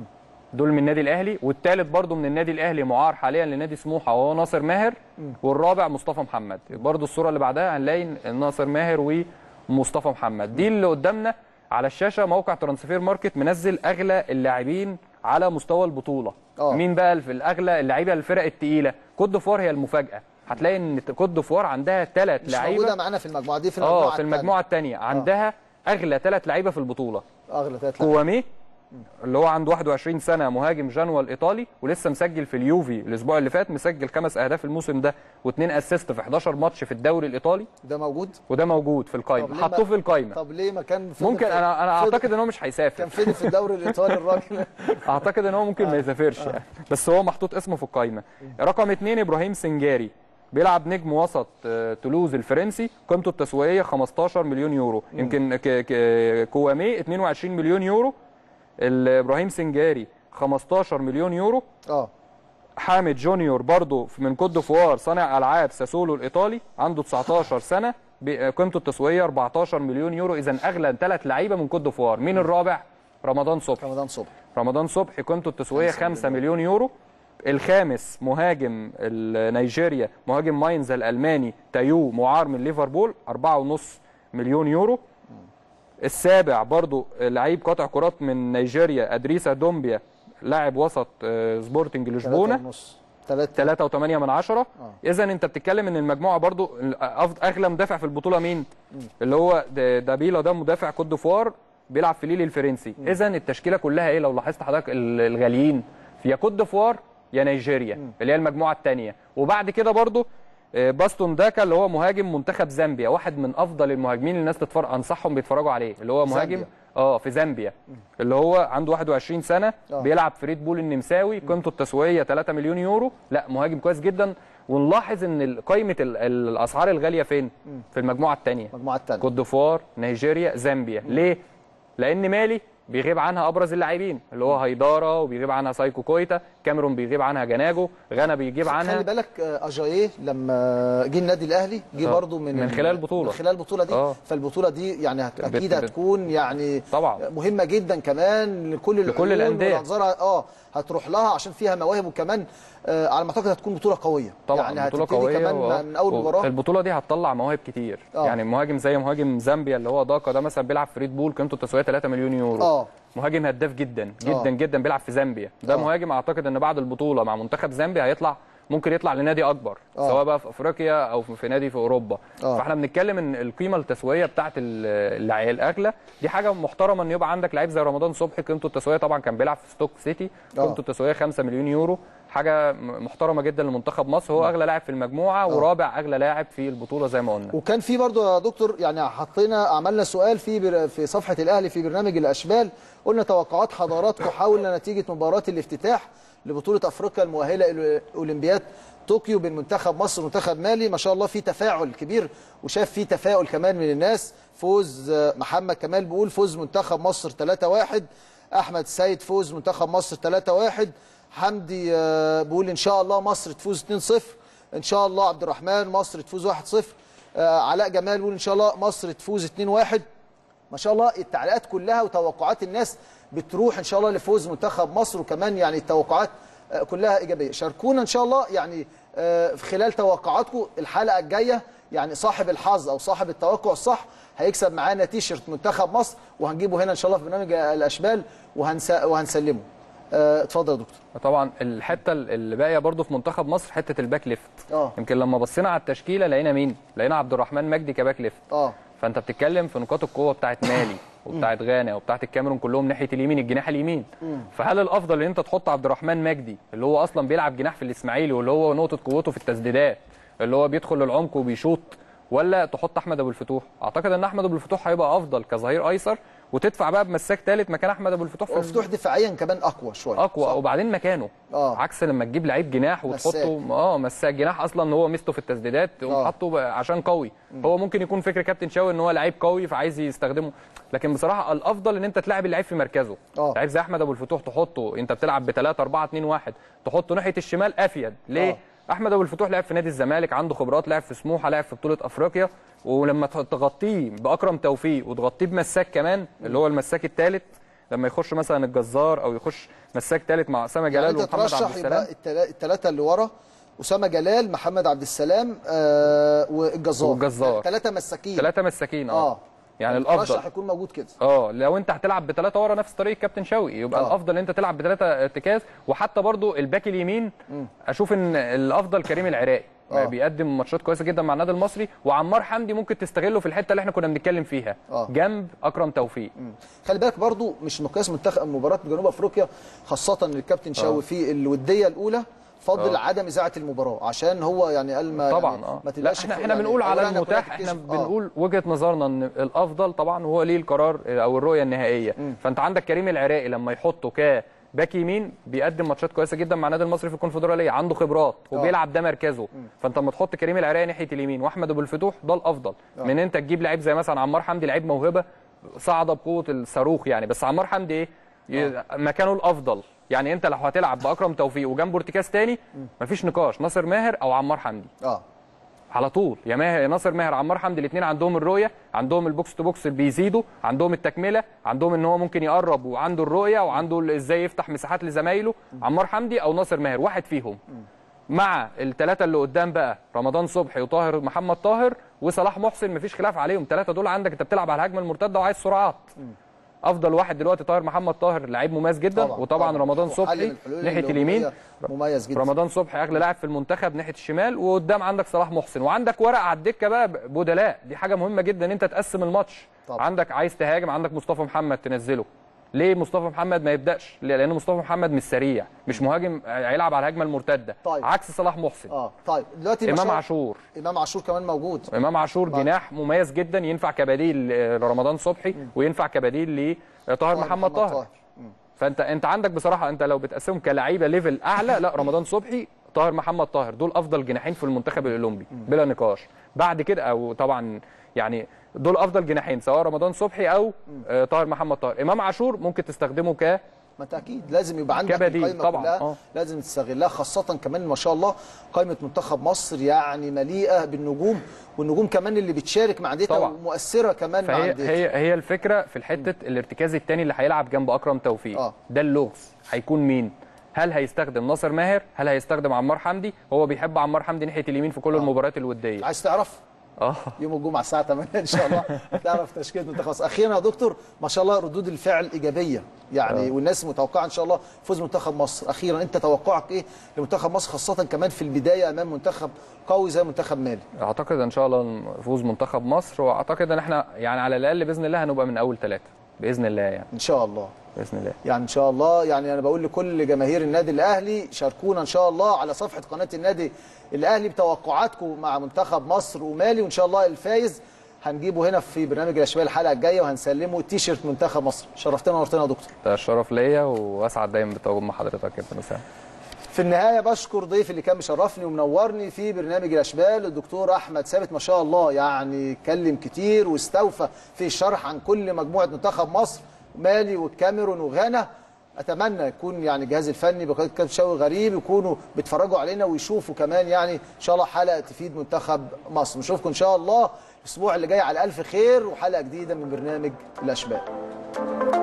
Speaker 2: دول من النادي الاهلي والثالث برضو من النادي الاهلي معار حاليا لنادي سموحه وهو ناصر ماهر والرابع مصطفى محمد برضو الصوره اللي بعدها هنلاقي ناصر ماهر ومصطفى محمد دي اللي قدامنا على الشاشه موقع ترانسفير ماركت منزل اغلى اللاعبين على مستوى البطوله
Speaker 1: آه.
Speaker 2: مين بقى في الاغلى اللعيبه الفرق الثقيله كوت ديفوار هي المفاجاه هتلاقي ان كوت ديفوار عندها ثلاث
Speaker 1: مش
Speaker 2: لعيبه
Speaker 1: موجوده معانا في المجموعه دي في المجموعه
Speaker 2: اه في المجموعه الثانيه عندها اغلى ثلاث لعيبه في البطوله
Speaker 1: التانية. اغلى ثلاث لاعبين.
Speaker 2: كوامي اللي هو عنده 21 سنه مهاجم جنوا الايطالي ولسه مسجل في اليوفي الاسبوع اللي فات مسجل خمس اهداف الموسم ده واثنين اسيست في 11 ماتش في الدوري الايطالي
Speaker 1: ده موجود
Speaker 2: وده موجود في
Speaker 1: طب
Speaker 2: القايمه
Speaker 1: ليه
Speaker 2: حطوه
Speaker 1: ما-
Speaker 2: في القايمه
Speaker 1: طب ليه ما كان فضل
Speaker 2: ممكن
Speaker 1: في-
Speaker 2: انا انا
Speaker 1: فضل-
Speaker 2: اعتقد ان هو مش هيسافر
Speaker 1: كان فين في الدوري الايطالي الراجل
Speaker 2: اعتقد ان هو ممكن ما يسافرش يعني بس هو محطوط اسمه في القايمه رقم اثنين ابراهيم سنجاري بيلعب نجم وسط آه، تولوز الفرنسي قيمته التسويقيه 15 مليون يورو يمكن ك- ك- كوامي 22 مليون يورو ال- ابراهيم سنجاري 15 مليون يورو
Speaker 1: اه
Speaker 2: حامد جونيور برضه من كوت ديفوار صانع العاب ساسولو الايطالي عنده 19 سنه ب- قيمته التسويقيه 14 مليون يورو اذا اغلى ثلاث لعيبه من كوت ديفوار مين الرابع رمضان صبحي
Speaker 1: رمضان صبحي
Speaker 2: رمضان صبحي قيمته التسويقيه 5 مليون يورو الخامس مهاجم ال- نيجيريا مهاجم ماينز الالماني تايو معار من ليفربول 4.5 مليون يورو السابع برضو لعيب قاطع كرات من نيجيريا ادريسا دومبيا لاعب وسط آه، سبورتنج لشبونه
Speaker 1: ونص ثلاثة
Speaker 2: 3.8 من عشرة اذا انت بتتكلم ان المجموعه برضو أف- اغلى مدافع في البطوله مين اللي هو د- دابيلا ده مدافع كوت ديفوار بيلعب في ليلي الفرنسي اذا التشكيله كلها ايه لو لاحظت حضرتك ال- الغاليين في يا كوت ديفوار يا نيجيريا اللي هي المجموعه الثانيه وبعد كده برضو آه، باستون داكا اللي هو مهاجم منتخب زامبيا واحد من افضل المهاجمين اللي الناس تتفرج انصحهم بيتفرجوا عليه اللي هو مهاجم
Speaker 1: زامبيا.
Speaker 2: اه في زامبيا اللي هو عنده 21 سنه
Speaker 1: آه.
Speaker 2: بيلعب في ريد بول النمساوي قيمته التسويقيه 3 مليون يورو لا مهاجم كويس جدا ونلاحظ ان ال- قائمه ال- ال- الاسعار الغاليه فين في المجموعه الثانيه
Speaker 1: المجموعة الثانية
Speaker 2: كوت ديفوار نيجيريا زامبيا ليه لان مالي بيغيب عنها ابرز اللاعبين اللي هو هيدارا وبيغيب عنها سايكو كويتا كاميرون بيغيب عنها جناجو غانا بيغيب
Speaker 1: خلي
Speaker 2: عنها
Speaker 1: بالك آه، اجاييه لما جه النادي الاهلي جه
Speaker 2: آه.
Speaker 1: برضه من
Speaker 2: من خلال البطولة.
Speaker 1: من خلال البطوله دي
Speaker 2: آه.
Speaker 1: فالبطوله دي يعني هت-
Speaker 2: بت-
Speaker 1: اكيد
Speaker 2: بت-
Speaker 1: هتكون يعني
Speaker 2: طبعا.
Speaker 1: مهمه جدا كمان لكل
Speaker 2: لكل
Speaker 1: العيون
Speaker 2: الأندية.
Speaker 1: والأنظار اه هتروح لها عشان فيها مواهب وكمان آه على ما اعتقد هتكون بطوله قويه
Speaker 2: طبعا
Speaker 1: يعني
Speaker 2: بطولة
Speaker 1: هتبتدي
Speaker 2: قوية
Speaker 1: كمان
Speaker 2: و-
Speaker 1: من اول
Speaker 2: و-
Speaker 1: مباراه
Speaker 2: البطولة دي هتطلع مواهب كتير
Speaker 1: آه.
Speaker 2: يعني مهاجم زي مهاجم زامبيا اللي هو داكا ده مثلا بيلعب في ريد بول قيمته التسويقية 3 مليون يورو
Speaker 1: اه
Speaker 2: مهاجم هداف جدا جدا
Speaker 1: آه.
Speaker 2: جدا بيلعب في زامبيا ده
Speaker 1: آه.
Speaker 2: مهاجم اعتقد ان بعد البطولة مع منتخب زامبيا هيطلع ممكن يطلع لنادي اكبر
Speaker 1: آه.
Speaker 2: سواء بقى في افريقيا او في في نادي في اوروبا
Speaker 1: آه.
Speaker 2: فاحنا بنتكلم ان القيمه التسويقيه بتاعت ال- اللعيبه الاغلى دي حاجه محترمه ان يبقى عندك لعيب زي رمضان صبحي قيمته التسويقيه طبعا كان بيلعب في ستوك سيتي
Speaker 1: آه.
Speaker 2: قيمته التسويقيه 5 مليون يورو حاجه م- محترمه جدا لمنتخب مصر هو اغلى لاعب في المجموعه ورابع اغلى لاعب في البطوله زي ما قلنا
Speaker 1: وكان في برضه يا دكتور يعني حطينا عملنا سؤال في بر... في صفحه الاهلي في برنامج الاشبال قلنا توقعات حضراتكم حول نتيجه مباراه الافتتاح لبطوله افريقيا المؤهله الى اولمبياد طوكيو بين منتخب مصر ومنتخب مالي ما شاء الله في تفاعل كبير وشاف في تفاؤل كمان من الناس فوز آه، محمد كمال بيقول فوز منتخب مصر 3-1 احمد سيد فوز منتخب مصر 3-1 حمدي آه، بيقول ان شاء الله مصر تفوز 2-0 ان شاء الله عبد الرحمن مصر تفوز 1-0 آه علاء جمال بيقول ان شاء الله مصر تفوز 2-1 ما شاء الله التعليقات كلها وتوقعات الناس بتروح ان شاء الله لفوز منتخب مصر وكمان يعني التوقعات آه، كلها ايجابيه شاركونا ان شاء الله يعني آه، في خلال توقعاتكم الحلقه الجايه يعني صاحب الحظ او صاحب التوقع الصح هيكسب معانا تيشرت منتخب مصر وهنجيبه هنا ان شاء الله في برنامج الاشبال وهنس... وهنسلمه آه، اتفضل يا دكتور
Speaker 2: طبعا الحته اللي باقيه برضو في منتخب مصر حته الباك ليفت
Speaker 1: اه.
Speaker 2: يمكن لما بصينا على التشكيله لقينا مين لقينا عبد الرحمن مجدي كباك ليفت
Speaker 1: اه
Speaker 2: فانت بتتكلم في نقاط القوه بتاعت مالي وبتاعت غانا وبتاعت الكاميرون كلهم ناحيه اليمين الجناح اليمين فهل الافضل ان انت تحط عبد الرحمن مجدي اللي هو اصلا بيلعب جناح في الاسماعيلي واللي هو نقطه قوته في التسديدات اللي هو بيدخل للعمق وبيشوط ولا تحط احمد ابو الفتوح اعتقد ان احمد ابو الفتوح هيبقى افضل كظهير ايسر وتدفع بقى بمساك ثالث مكان احمد ابو الفتوح في
Speaker 1: ومفتوح دفاعيا كمان اقوى شويه
Speaker 2: اقوى
Speaker 1: صح؟
Speaker 2: وبعدين مكانه
Speaker 1: آه.
Speaker 2: عكس لما تجيب لعيب جناح وتحطه
Speaker 1: مساك.
Speaker 2: اه مساك جناح اصلا هو ميزته في التسديدات
Speaker 1: آه.
Speaker 2: وحطه بقى عشان قوي هو ممكن يكون فكر كابتن شاوي ان هو لعيب قوي فعايز يستخدمه لكن بصراحه الافضل ان انت تلعب اللعيب في مركزه
Speaker 1: آه.
Speaker 2: لعيب زي احمد ابو الفتوح تحطه انت بتلعب ب 3 4 2 1 تحطه ناحيه الشمال افيد ليه
Speaker 1: آه.
Speaker 2: احمد ابو الفتوح لعب في نادي الزمالك عنده خبرات لعب في سموحه لعب في بطوله افريقيا ولما تغطيه باكرم توفيق وتغطيه بمساك كمان اللي هو المساك الثالث لما يخش مثلا الجزار او يخش مساك ثالث مع اسامه
Speaker 1: يعني
Speaker 2: جلال
Speaker 1: انت
Speaker 2: ومحمد عبد
Speaker 1: ترشح
Speaker 2: السلام
Speaker 1: يبقى التلا- الثلاثه اللي ورا اسامه جلال محمد عبد السلام آه والجزار
Speaker 2: والجزار.
Speaker 1: ثلاثه مساكين
Speaker 2: ثلاثه مساكين اه,
Speaker 1: اه
Speaker 2: يعني
Speaker 1: ترشح
Speaker 2: الافضل
Speaker 1: يكون موجود كده
Speaker 2: اه لو انت هتلعب بثلاثه ورا نفس طريقه كابتن شوقي يبقى
Speaker 1: آه.
Speaker 2: آه. الافضل ان انت تلعب بثلاثه ارتكاز وحتى برضو الباك اليمين اشوف ان الافضل كريم العراقي
Speaker 1: آه.
Speaker 2: بيقدم ماتشات كويسه جدا مع النادي المصري وعمار حمدي ممكن تستغله في الحته اللي احنا كنا بنتكلم فيها
Speaker 1: آه.
Speaker 2: جنب اكرم توفيق
Speaker 1: خلي بالك برضو مش مقياس منتخب مباراه جنوب افريقيا خاصه ان الكابتن شاوي في الوديه الاولى فضل
Speaker 2: آه.
Speaker 1: عدم اذاعه المباراه عشان هو يعني قال ما
Speaker 2: طبعا
Speaker 1: يعني
Speaker 2: اه
Speaker 1: ما
Speaker 2: لا
Speaker 1: تبقاش
Speaker 2: احنا
Speaker 1: في-
Speaker 2: احنا
Speaker 1: يعني
Speaker 2: بنقول على
Speaker 1: أولاً كلها
Speaker 2: المتاح احنا
Speaker 1: تتكشف. آه.
Speaker 2: بنقول وجهه نظرنا ان الافضل طبعا هو ليه القرار او الرؤيه النهائيه فانت عندك كريم العراقي لما يحطه كباك يمين بيقدم ماتشات كويسه جدا مع النادي المصري في الكونفدراليه عنده خبرات وبيلعب ده مركزه فانت لما تحط كريم العراقي ناحيه اليمين واحمد ابو الفتوح ده الافضل من ان انت تجيب لعيب زي مثلا عمار حمدي لعيب موهبه صاعده بقوه الصاروخ يعني بس عمار حمدي ايه ي- مكانه الافضل يعني انت لو هتلعب باكرم توفيق وجنبه ارتكاز تاني مفيش نقاش ناصر ماهر او عمار حمدي
Speaker 1: اه
Speaker 2: على طول يا ماهر يا ناصر ماهر عمار حمدي الاثنين عندهم الرؤيه عندهم البوكس تو بوكس اللي بيزيدوا عندهم التكمله عندهم ان هو ممكن يقرب وعنده الرؤيه وعنده ال- ازاي يفتح مساحات لزمايله عمار حمدي او ناصر ماهر واحد فيهم مع الثلاثه اللي قدام بقى رمضان صبحي وطاهر محمد طاهر وصلاح محسن مفيش خلاف عليهم الثلاثه دول عندك انت بتلعب على الهجمه المرتده وعايز سرعات افضل واحد دلوقتي طاهر محمد طاهر لعيب مميز جدا
Speaker 1: طبعاً،
Speaker 2: وطبعا
Speaker 1: طبعاً.
Speaker 2: رمضان
Speaker 1: وحل
Speaker 2: صبحي
Speaker 1: الحلول
Speaker 2: ناحيه
Speaker 1: الهجومية
Speaker 2: اليمين
Speaker 1: مميز جدا
Speaker 2: رمضان صبحي اغلى لاعب في المنتخب ناحيه الشمال وقدام عندك صلاح محسن وعندك ورق على الدكه بقى بدلاء دي حاجه مهمه جدا ان انت تقسم الماتش
Speaker 1: طبعا.
Speaker 2: عندك عايز تهاجم عندك مصطفى محمد تنزله ليه مصطفى محمد ما يبداش ليه؟ لان مصطفى محمد مش سريع مش مهاجم هيلعب على الهجمه المرتده
Speaker 1: طيب.
Speaker 2: عكس صلاح محسن
Speaker 1: اه طيب دلوقتي ما
Speaker 2: امام
Speaker 1: شاء-
Speaker 2: عاشور
Speaker 1: امام عاشور كمان موجود
Speaker 2: امام عاشور
Speaker 1: طيب.
Speaker 2: جناح مميز جدا ينفع كبديل لرمضان صبحي وينفع كبديل لطاهر محمد طاهر
Speaker 1: مم.
Speaker 2: فانت انت عندك بصراحه انت لو بتقسمهم كلعيبه ليفل اعلى لا رمضان صبحي طاهر محمد طاهر دول افضل جناحين في المنتخب الاولمبي بلا نقاش بعد كده او طبعا يعني دول افضل جناحين سواء رمضان صبحي او آه، طاهر محمد طاهر امام عاشور ممكن تستخدمه ك
Speaker 1: ما انت اكيد لازم يبقى عندك
Speaker 2: كبديل
Speaker 1: القايمه
Speaker 2: طبعاً،
Speaker 1: كلها
Speaker 2: آه.
Speaker 1: لازم تستغلها خاصه كمان ما شاء الله قائمه منتخب مصر يعني مليئه بالنجوم والنجوم كمان اللي بتشارك مع انديتها
Speaker 2: طبعاً.
Speaker 1: ومؤثره كمان مع
Speaker 2: فهي
Speaker 1: انديتها
Speaker 2: هي هي الفكره في الحته الارتكاز الثاني اللي هيلعب جنب اكرم توفيق
Speaker 1: آه.
Speaker 2: ده اللغز هيكون مين هل هيستخدم ناصر ماهر هل هيستخدم عمار حمدي هو بيحب عمار حمدي ناحيه اليمين في كل المباريات الوديه
Speaker 1: عايز تعرف
Speaker 2: اه
Speaker 1: يوم الجمعه الساعه 8 ان شاء الله هتعرف تشكيله منتخب مصر اخيرا يا دكتور ما شاء الله ردود الفعل ايجابيه يعني
Speaker 2: آه.
Speaker 1: والناس متوقعه ان شاء الله فوز منتخب مصر اخيرا انت توقعك ايه لمنتخب مصر خاصه كمان في البدايه امام منتخب قوي زي منتخب مالي
Speaker 2: اعتقد ان شاء الله فوز منتخب مصر واعتقد ان احنا يعني على الاقل باذن الله هنبقى من اول ثلاثه باذن الله يعني
Speaker 1: ان شاء الله
Speaker 2: باذن الله
Speaker 1: يعني ان شاء الله يعني انا بقول لكل جماهير النادي الاهلي شاركونا ان شاء الله على صفحه قناه النادي الاهلي بتوقعاتكم مع منتخب مصر ومالي وان شاء الله الفايز هنجيبه هنا في برنامج الاشبال الحلقه الجايه وهنسلمه تي شيرت منتخب مصر شرفتنا ونورتنا يا دكتور
Speaker 2: ده الشرف ليا واسعد دايما بالتواجد مع حضرتك يا كابتن اسامه
Speaker 1: في النهايه بشكر ضيفي اللي كان مشرفني ومنورني في برنامج الاشبال الدكتور احمد ثابت ما شاء الله يعني اتكلم كتير واستوفى في الشرح عن كل مجموعه منتخب مصر مالي والكاميرون وغانا اتمنى يكون يعني الجهاز الفني بقياده كابتن شوقي غريب يكونوا بيتفرجوا علينا ويشوفوا كمان يعني ان شاء الله حلقه تفيد منتخب مصر نشوفكم ان شاء الله الاسبوع اللي جاي على الف خير وحلقه جديده من برنامج الاشبال